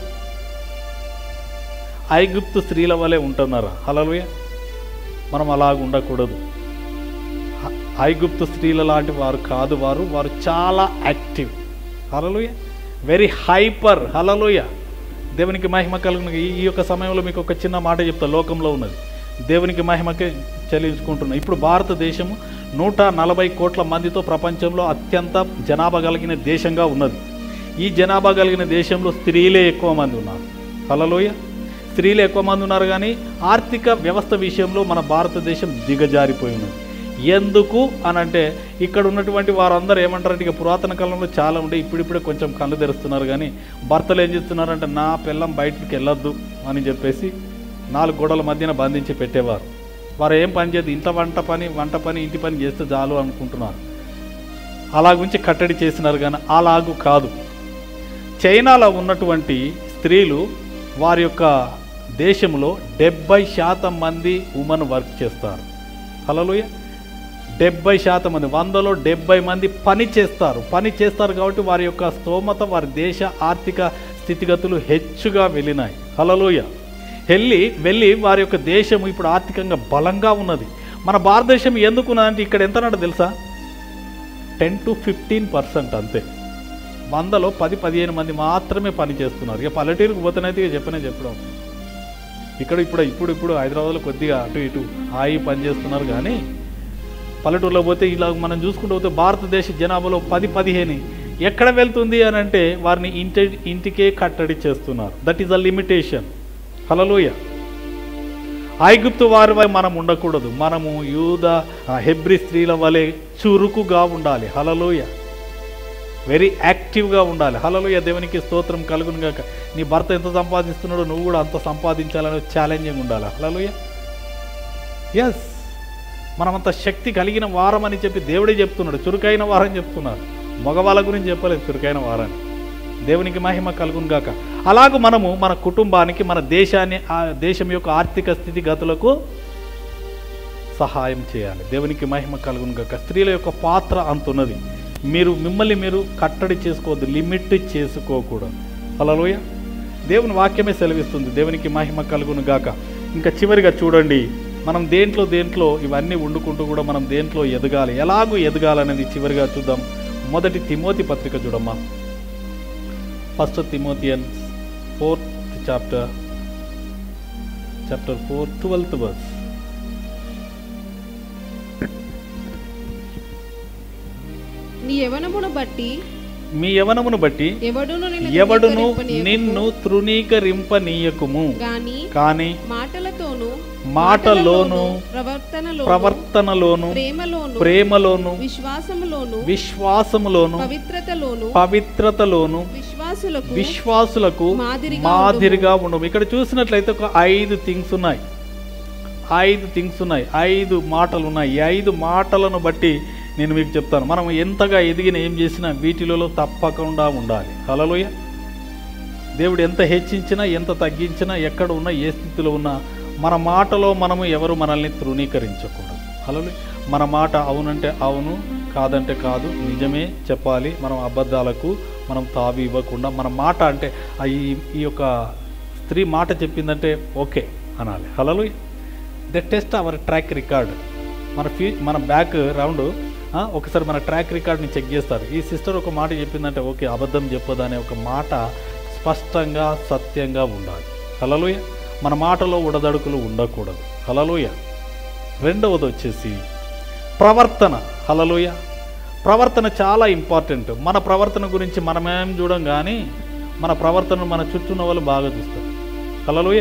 ఐగుప్తు స్త్రీల వలె ఉంటున్నారా హలలోయ మనం అలాగ ఉండకూడదు హ- ఐగుప్తు స్త్రీల లాంటి వారు కాదు వారు వారు చాలా యాక్టివ్ హలలుయ వెరీ హైపర్ హలలుయ దేవునికి మహిమ కలుగును ఈ ఈ యొక్క సమయంలో మీకు ఒక చిన్న మాట చెప్తా లోకంలో ఉన్నది దేవునికి మహిమకే చెల్లించుకుంటున్నాం ఇప్పుడు భారతదేశము నూట నలభై కోట్ల మందితో ప్రపంచంలో అత్యంత జనాభా కలిగిన దేశంగా ఉన్నది ఈ జనాభా కలిగిన దేశంలో స్త్రీలే ఎక్కువ మంది ఉన్నారు హలలోయ స్త్రీలు ఎక్కువ మంది ఉన్నారు కానీ ఆర్థిక వ్యవస్థ విషయంలో మన భారతదేశం దిగజారిపోయి ఉన్నది ఎందుకు అని అంటే ఇక్కడ ఉన్నటువంటి వారందరూ ఏమంటారంటే ఇక పురాతన కాలంలో చాలా ఉండే ఇప్పుడిప్పుడే కొంచెం కళ్ళు తెరుస్తున్నారు కానీ భర్తలు ఏం చేస్తున్నారంటే నా పిల్లం బయటికి వెళ్ళొద్దు అని చెప్పేసి నాలుగు గోడల మధ్యన బంధించి పెట్టేవారు వారు ఏం పని చేయదు ఇంట్లో వంట పని వంట పని ఇంటి పని చేస్తే చాలు అనుకుంటున్నారు అలాగుంచి కట్టడి చేసినారు కానీ అలాగు కాదు చైనాలో ఉన్నటువంటి స్త్రీలు వారి యొక్క దేశంలో డెబ్బై శాతం మంది ఉమెన్ వర్క్ చేస్తారు హలోయ డెబ్బై శాతం మంది వందలో డెబ్బై మంది పని చేస్తారు పని చేస్తారు కాబట్టి వారి యొక్క స్తోమత వారి దేశ ఆర్థిక స్థితిగతులు హెచ్చుగా వెళ్ళినాయి హలలోయ వెళ్ళి వెళ్ళి వారి యొక్క దేశం ఇప్పుడు ఆర్థికంగా బలంగా ఉన్నది మన భారతదేశం ఎందుకు ఉన్నదంటే ఇక్కడ ఎంత ఉన్నదో తెలుసా టెన్ టు ఫిఫ్టీన్ పర్సెంట్ అంతే వందలో పది పదిహేను మంది మాత్రమే పని చేస్తున్నారు ఇక పల్లెటూరుకు పోతేనైతే ఇక చెప్పనే చెప్పడం ఇక్కడ ఇప్పుడు ఇప్పుడు ఇప్పుడు హైదరాబాద్లో కొద్దిగా అటు ఇటు హాయి పని చేస్తున్నారు కానీ పల్లెటూరులో పోతే ఇలా మనం చూసుకుంటూ పోతే భారతదేశ జనాభాలో పది పదిహేను ఎక్కడ వెళ్తుంది అని అంటే వారిని ఇంటి ఇంటికే కట్టడి చేస్తున్నారు దట్ ఈస్ అ లిమిటేషన్ హలలోయ ఐగుప్తు వారి వలె మనం ఉండకూడదు మనము యూద ఆ, హెబ్రి స్త్రీల వలె చురుకుగా ఉండాలి హలలోయ వెరీ యాక్టివ్గా ఉండాలి హలలోయ దేవునికి స్తోత్రం కలుగును గాక నీ భర్త ఎంత సంపాదిస్తున్నాడో నువ్వు కూడా అంత సంపాదించాలని ఛాలెంజింగ్ ఉండాలి హలలోయ ఎస్ మనమంత శక్తి కలిగిన వారం అని చెప్పి దేవుడే చెప్తున్నాడు చురుకైన వారం చెప్తున్నారు మగవాళ్ళ గురించి చెప్పలేదు చురుకైన వారాన్ని దేవునికి మహిమ కలుగును గాక అలాగూ మనము మన కుటుంబానికి మన దేశాన్ని ఆ దేశం యొక్క ఆర్థిక స్థితిగతులకు సహాయం చేయాలి దేవునికి మహిమ కలుగును గాక స్త్రీల యొక్క పాత్ర అంతున్నది మీరు మిమ్మల్ని మీరు కట్టడి చేసుకోవద్దు లిమిట్ చేసుకోకూడదు హలోయ దేవుని వాక్యమే సెలవిస్తుంది దేవునికి మహిమ కలుగును గాక ఇంకా చివరిగా చూడండి మనం దేంట్లో దేంట్లో ఇవన్నీ వండుకుంటూ కూడా మనం దేంట్లో ఎదగాలి ఎలాగూ ఎదగాలనేది చివరిగా చూద్దాం మొదటి తిమోతి పత్రిక చూడమ్మా first Timothians fourth chapter chapter four twelfth verse నీ యవనమును బట్టి మీ యవనమును బట్టి ఎవడును నిన్ను ఎవడును తృణీకరింపనీయకుము. నిన్ను తృణీకరింపనీయకుము గాని కానీ మాటలతోనూ మాటలోను ప్రవర్తనలో ప్రవర్తనలోను ప్రేమలోను ప్రేమలోను విశ్వాసములోను విశ్వాసములోను పవిత్రతలోను పవిత్రతలోను విశ్వాసులకు విశ్వాసులకు మాదిరిగా మాదిరిగా ఉండము ఇక్కడ చూసినట్లయితే ఒక ఐదు థింగ్స్ ఉన్నాయి ఐదు థింగ్స్ ఉన్నాయి ఐదు మాటలు ఉన్నాయి ఈ ఐదు మాటలను బట్టి నేను మీకు చెప్తాను మనం ఎంతగా ఎదిగిన ఏం చేసినా వీటిలలో తప్పకుండా ఉండాలి హలలోయ దేవుడు ఎంత హెచ్చించినా ఎంత తగ్గించినా ఎక్కడ ఉన్నా ఏ స్థితిలో ఉన్నా మన మాటలో మనము ఎవరు మనల్ని తృణీకరించకూడదు హలలు మన మాట అవునంటే అవును కాదంటే కాదు నిజమే చెప్పాలి మనం అబద్ధాలకు మనం తావి ఇవ్వకుండా మన మాట అంటే ఆ ఈ ఈ యొక్క స్త్రీ మాట చెప్పిందంటే ఓకే అనాలి హలలు the test our track record మన ఫ్యూ మన బ్యాక్ రౌండ్ ఒకసారి మన ట్రాక్ రికార్డ్ని చెక్ చేస్తారు ఈ సిస్టర్ ఒక మాట చెప్పిందంటే ఓకే అబద్ధం చెప్పదు అనే ఒక మాట స్పష్టంగా సత్యంగా ఉండాలి హలలోయ మన మాటలో ఉడదడుకులు ఉండకూడదు హలలోయ రెండవది వచ్చేసి ప్రవర్తన హలలోయ ప్రవర్తన చాలా ఇంపార్టెంట్ మన ప్రవర్తన గురించి మనమేం చూడం కానీ మన ప్రవర్తన మన చుట్టూ ఉన్న వాళ్ళు బాగా చూస్తారు హలలోయ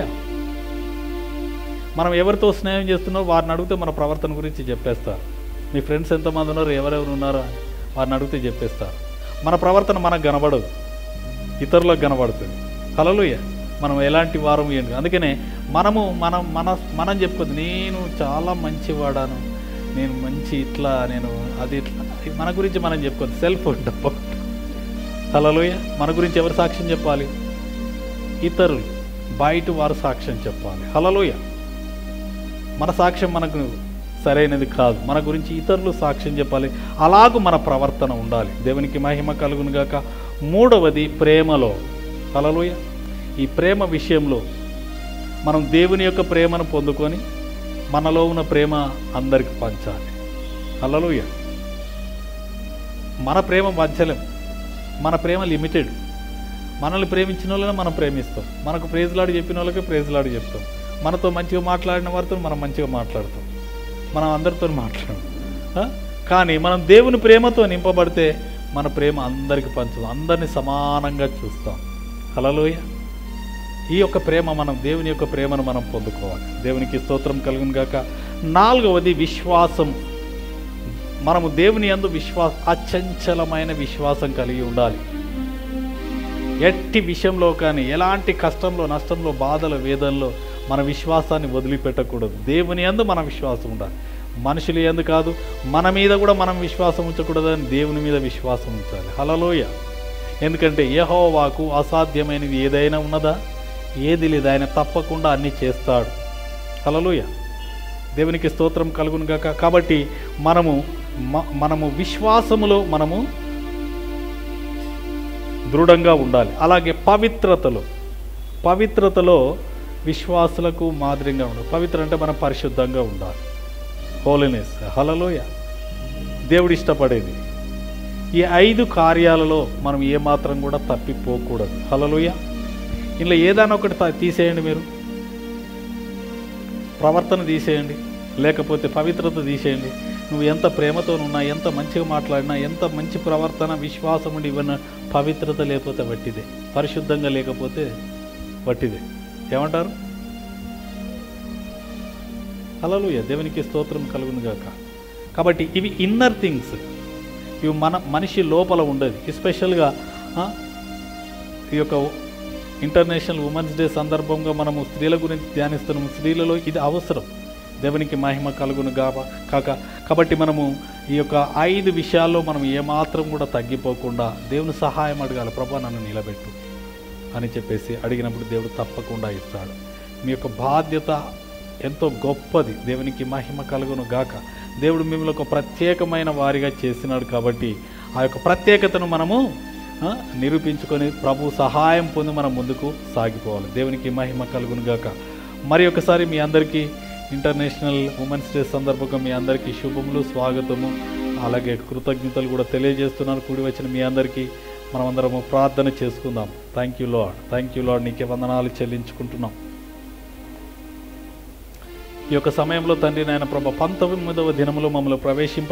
మనం ఎవరితో స్నేహం చేస్తున్నారో వారిని అడిగితే మన ప్రవర్తన గురించి చెప్పేస్తారు మీ ఫ్రెండ్స్ ఎంతమంది ఉన్నారు ఎవరెవరు ఉన్నారో అని వారిని అడిగితే చెప్పేస్తారు మన ప్రవర్తన మనకు కనబడదు ఇతరులకు కనబడుతుంది హలలుయ మనం ఎలాంటి వారం ఏంటి అందుకనే మనము మనం మన మనం చెప్పుకోదు నేను చాలా మంచివాడాను నేను మంచి ఇట్లా నేను అది ఇట్లా మన గురించి మనం చెప్పుకోదు సెల్ఫ్ డబ్బు హలలోయ మన గురించి ఎవరు సాక్ష్యం చెప్పాలి ఇతరులు బయట వారు సాక్ష్యం చెప్పాలి హలలోయ మన సాక్ష్యం మనకు సరైనది కాదు మన గురించి ఇతరులు సాక్ష్యం చెప్పాలి అలాగూ మన ప్రవర్తన ఉండాలి దేవునికి మహిమ కలుగును గాక మూడవది ప్రేమలో హలలోయ ఈ ప్రేమ విషయంలో మనం దేవుని యొక్క ప్రేమను పొందుకొని మనలో ఉన్న ప్రేమ అందరికి పంచాలి హలలోయ మన ప్రేమ పంచలేం మన ప్రేమ లిమిటెడ్ మనల్ని ప్రేమించిన వాళ్ళని మనం ప్రేమిస్తాం మనకు ప్రేజ్లాడి చెప్పిన వాళ్ళకి ప్రేజ్లాడి చెప్తాం మనతో మంచిగా మాట్లాడిన వారితో మనం మంచిగా మాట్లాడతాం మనం అందరితో మాట్లాడం ఆ? కానీ మనం దేవుని ప్రేమతో నింపబడితే మన ప్రేమ అందరికి పంచుదాం అందరిని సమానంగా చూస్తాం హలలోయ ఈ యొక్క ప్రేమ మనం దేవుని యొక్క ప్రేమను మనం పొందుకోవాలి దేవునికి స్తోత్రం కలుగును గాక నాలుగవది విశ్వాసం మనము దేవుని యందు విశ్వాస అచంచలమైన విశ్వాసం కలిగి ఉండాలి ఎట్టి విషయంలో కానీ ఎలాంటి కష్టంలో నష్టంలో బాధలో వేదనలో మన విశ్వాసాన్ని వదిలిపెట్టకూడదు దేవుని యందు మన విశ్వాసం ఉండాలి మనుషులు ఎందు కాదు మన మీద కూడా మనం విశ్వాసం ఉంచకూడదని దేవుని మీద విశ్వాసం ఉంచాలి హలలోయ ఎందుకంటే యెహోవాకు అసాధ్యమైనది ఏదైనా ఉన్నదా ఏది లేదు ఆయన తప్పకుండా అన్నీ చేస్తాడు హలలోయ దేవునికి స్తోత్రం కలుగును గాక కాబట్టి మనము మ- మనము విశ్వాసములో మనము దృఢంగా ఉండాలి అలాగే పవిత్రతలో పవిత్రతలో విశ్వాసులకు మాదిరిగా ఉండాలి పవిత్ర అంటే మనం పరిశుద్ధంగా ఉండాలి హోలీనెస్ హలలోయ దేవుడు ఇష్టపడేది ఈ ఐదు కార్యాలలో మనం ఏమాత్రం కూడా తప్పిపోకూడదు హలలోయ ఇందులో ఏదైనా ఒకటి త- తీసేయండి మీరు ప్రవర్తన తీసేయండి లేకపోతే పవిత్రత తీసేయండి నువ్వు ఎంత ప్రేమతో ఉన్నా ఎంత మంచిగా మాట్లాడినా ఎంత మంచి ప్రవర్తన విశ్వాసం ఉండి ఇవన్న పవిత్రత లేకపోతే వట్టిదే పరిశుద్ధంగా లేకపోతే వట్టిదే ఏమంటారు హల్లెలూయా దేవునికి స్తోత్రం కలుగును గాక కాబట్టి ఇవి ఇన్నర్ థింగ్స్ ఇవి మన మనిషి లోపల ఉండేది ఎస్పెషల్గా ఈ యొక్క ఇంటర్నేషనల్ ఉమెన్స్ డే సందర్భంగా మనము స్త్రీల గురించి ధ్యానిస్తున్నాము స్త్రీలలో ఇది అవసరం దేవునికి మహిమ కలుగును గాక కాక కాబట్టి మనము ఈ యొక్క ఐదు విషయాల్లో మనం ఏమాత్రం కూడా తగ్గిపోకుండా దేవుని సహాయం అడగాలి ప్రభా నన్ను నిలబెట్టు అని చెప్పేసి అడిగినప్పుడు దేవుడు తప్పకుండా ఇస్తాడు మీ యొక్క బాధ్యత ఎంతో గొప్పది దేవునికి మహిమ కలుగును గాక దేవుడు మిమ్మల్ని ఒక ప్రత్యేకమైన వారిగా చేసినాడు కాబట్టి ఆ యొక్క ప్రత్యేకతను మనము ఆ, నిరూపించుకొని ప్రభు సహాయం పొంది మనం ముందుకు సాగిపోవాలి దేవునికి మహిమ కలుగును గాక మరి ఒకసారి మీ అందరికీ ఇంటర్నేషనల్ ఉమెన్స్ డే సందర్భంగా మీ అందరికీ శుభములు స్వాగతము అలాగే కృతజ్ఞతలు కూడా తెలియజేస్తున్నాను కూడి వచ్చిన మీ అందరికీ మనమందరము ప్రార్థన చేసుకుందాం thank you lord thank you Lord నీకే వందనాలు చెల్లించుకుంటున్నాం ఈ యొక్క సమయంలో తండ్రి నాయన ప్రభ పంతొమ్మిదవ దినములో మమ్మల్ని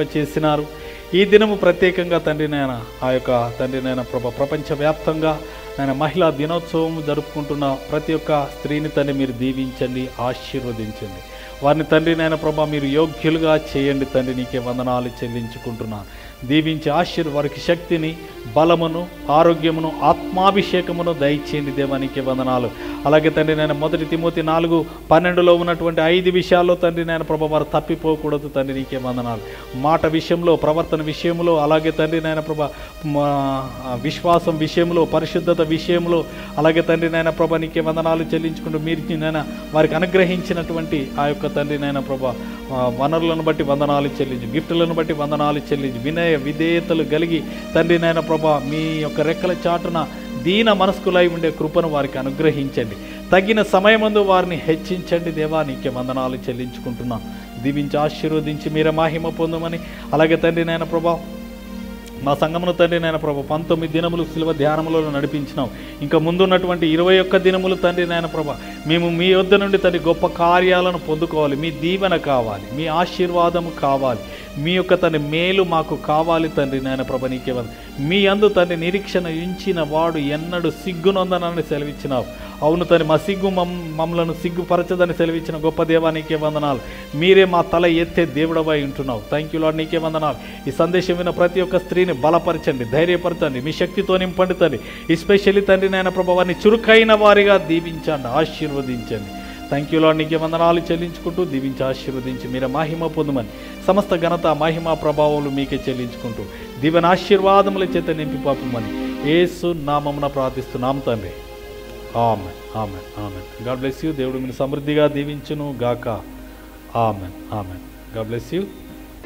ప్రవేశింపచేసినారు ఈ దినము ప్రత్యేకంగా తండ్రి నాయన ఆ యొక్క తండ్రి నాయన ప్రభ ప్రపంచవ్యాప్తంగా ఆయన మహిళా దినోత్సవం జరుపుకుంటున్న ప్రతి ఒక్క స్త్రీని తండ్రి మీరు దీవించండి ఆశీర్వదించండి వారిని తండ్రి నాయన ప్రభా మీరు యోగ్యులుగా చేయండి తండ్రి నీకే వందనాలు చెల్లించుకుంటున్నాను దీవించి ఆశీర్ వారికి శక్తిని బలమును ఆరోగ్యమును ఆత్మాభిషేకమును దయచేయండి దేవానికి వందనాలు అలాగే తండ్రి నేను మొదటి తిమోతి నాలుగు పన్నెండులో ఉన్నటువంటి ఐదు విషయాల్లో తండ్రి నేను ప్రభా వారు తప్పిపోకూడదు తండ్రి నీకే వందనాలు మాట విషయంలో ప్రవర్తన విషయంలో అలాగే తండ్రి నాయన ప్రభా మా విశ్వాసం విషయంలో పరిశుద్ధత విషయంలో అలాగే తండ్రి నాయన ప్రభా నీకే వందనాలు చెల్లించుకుంటూ మీరు నాయన వారికి అనుగ్రహించినటువంటి ఆ యొక్క తండ్రి నాయన ప్రభా ఆ, వనరులను బట్టి వందనాలు చెల్లించి గిఫ్టులను బట్టి వందనాలు చెల్లించి వినయ విధేయతలు కలిగి తండ్రి నాయన ప్రభా మీ యొక్క రెక్కల చాటున దీన మనస్కులై ఉండే కృపను వారికి అనుగ్రహించండి తగిన సమయమందు వారిని హెచ్చించండి దేవా నీకే వందనాలు చెల్లించుకుంటున్నాం దీవించి ఆశీర్వదించి మీరే మాహిమ పొందమని అలాగే తండ్రి నాయన ప్రభా మా సంగమును తండ్రి నాయన ప్రభు పంతొమ్మిది దినములు శిలువ ధ్యానములలో నడిపించినాం ఇంకా ముందున్నటువంటి ఇరవై ఒక్క దినములు తండ్రి నాయన ప్రభ మేము మీ వద్ద నుండి తండ్రి గొప్ప కార్యాలను పొందుకోవాలి మీ దీవెన కావాలి మీ ఆశీర్వాదము కావాలి మీ యొక్క తండ్రి మేలు మాకు కావాలి తండ్రి నాయన ప్రభ నీకే వంద మీ అందు తండ్రి నిరీక్షణ ఉంచిన వాడు ఎన్నడు సిగ్గునొందనని సెలవిచ్చినావు అవును తండ్రి మా సిగ్గు మమ్ మమ్మలను సిగ్గుపరచదని సెలవిచ్చిన గొప్ప దేవా నీకే వందనాలు మీరే మా తల ఎత్తే దేవుడవై ఉంటున్నావు థ్యాంక్ యూ లాడ్ నీకే వందనాలు ఈ సందేశం విన్న ప్రతి ఒక్క స్త్రీని బలపరచండి ధైర్యపరచండి మీ శక్తితో నింపండి తండ్రి ఎస్పెషల్లీ తండ్రి నాయన ప్రభావాన్ని చురుకైన వారిగా దీవించండి ఆశీర్వదించండి థ్యాంక్ యూ లాడ్ నీకే వందనాలు చెల్లించుకుంటూ దీవించి ఆశీర్వదించి మీరే మహిమ పొందమని సమస్త ఘనత మహిమ ప్రభావాలు మీకే చెల్లించుకుంటూ దీవెన ఆశీర్వాదముల చేత నింపి పాపమని ఏసు నామమున ప్రార్థిస్తున్నాం తండ్రి ఆమెన్ ఆమెన్ ఆమెన్ గాడ్ బ్లెస్ యూ దేవుడు మీరు సమృద్ధిగా దీవించును గాక ఆమెన్ ఆమెన్ గాడ్ బ్లెస్ యూ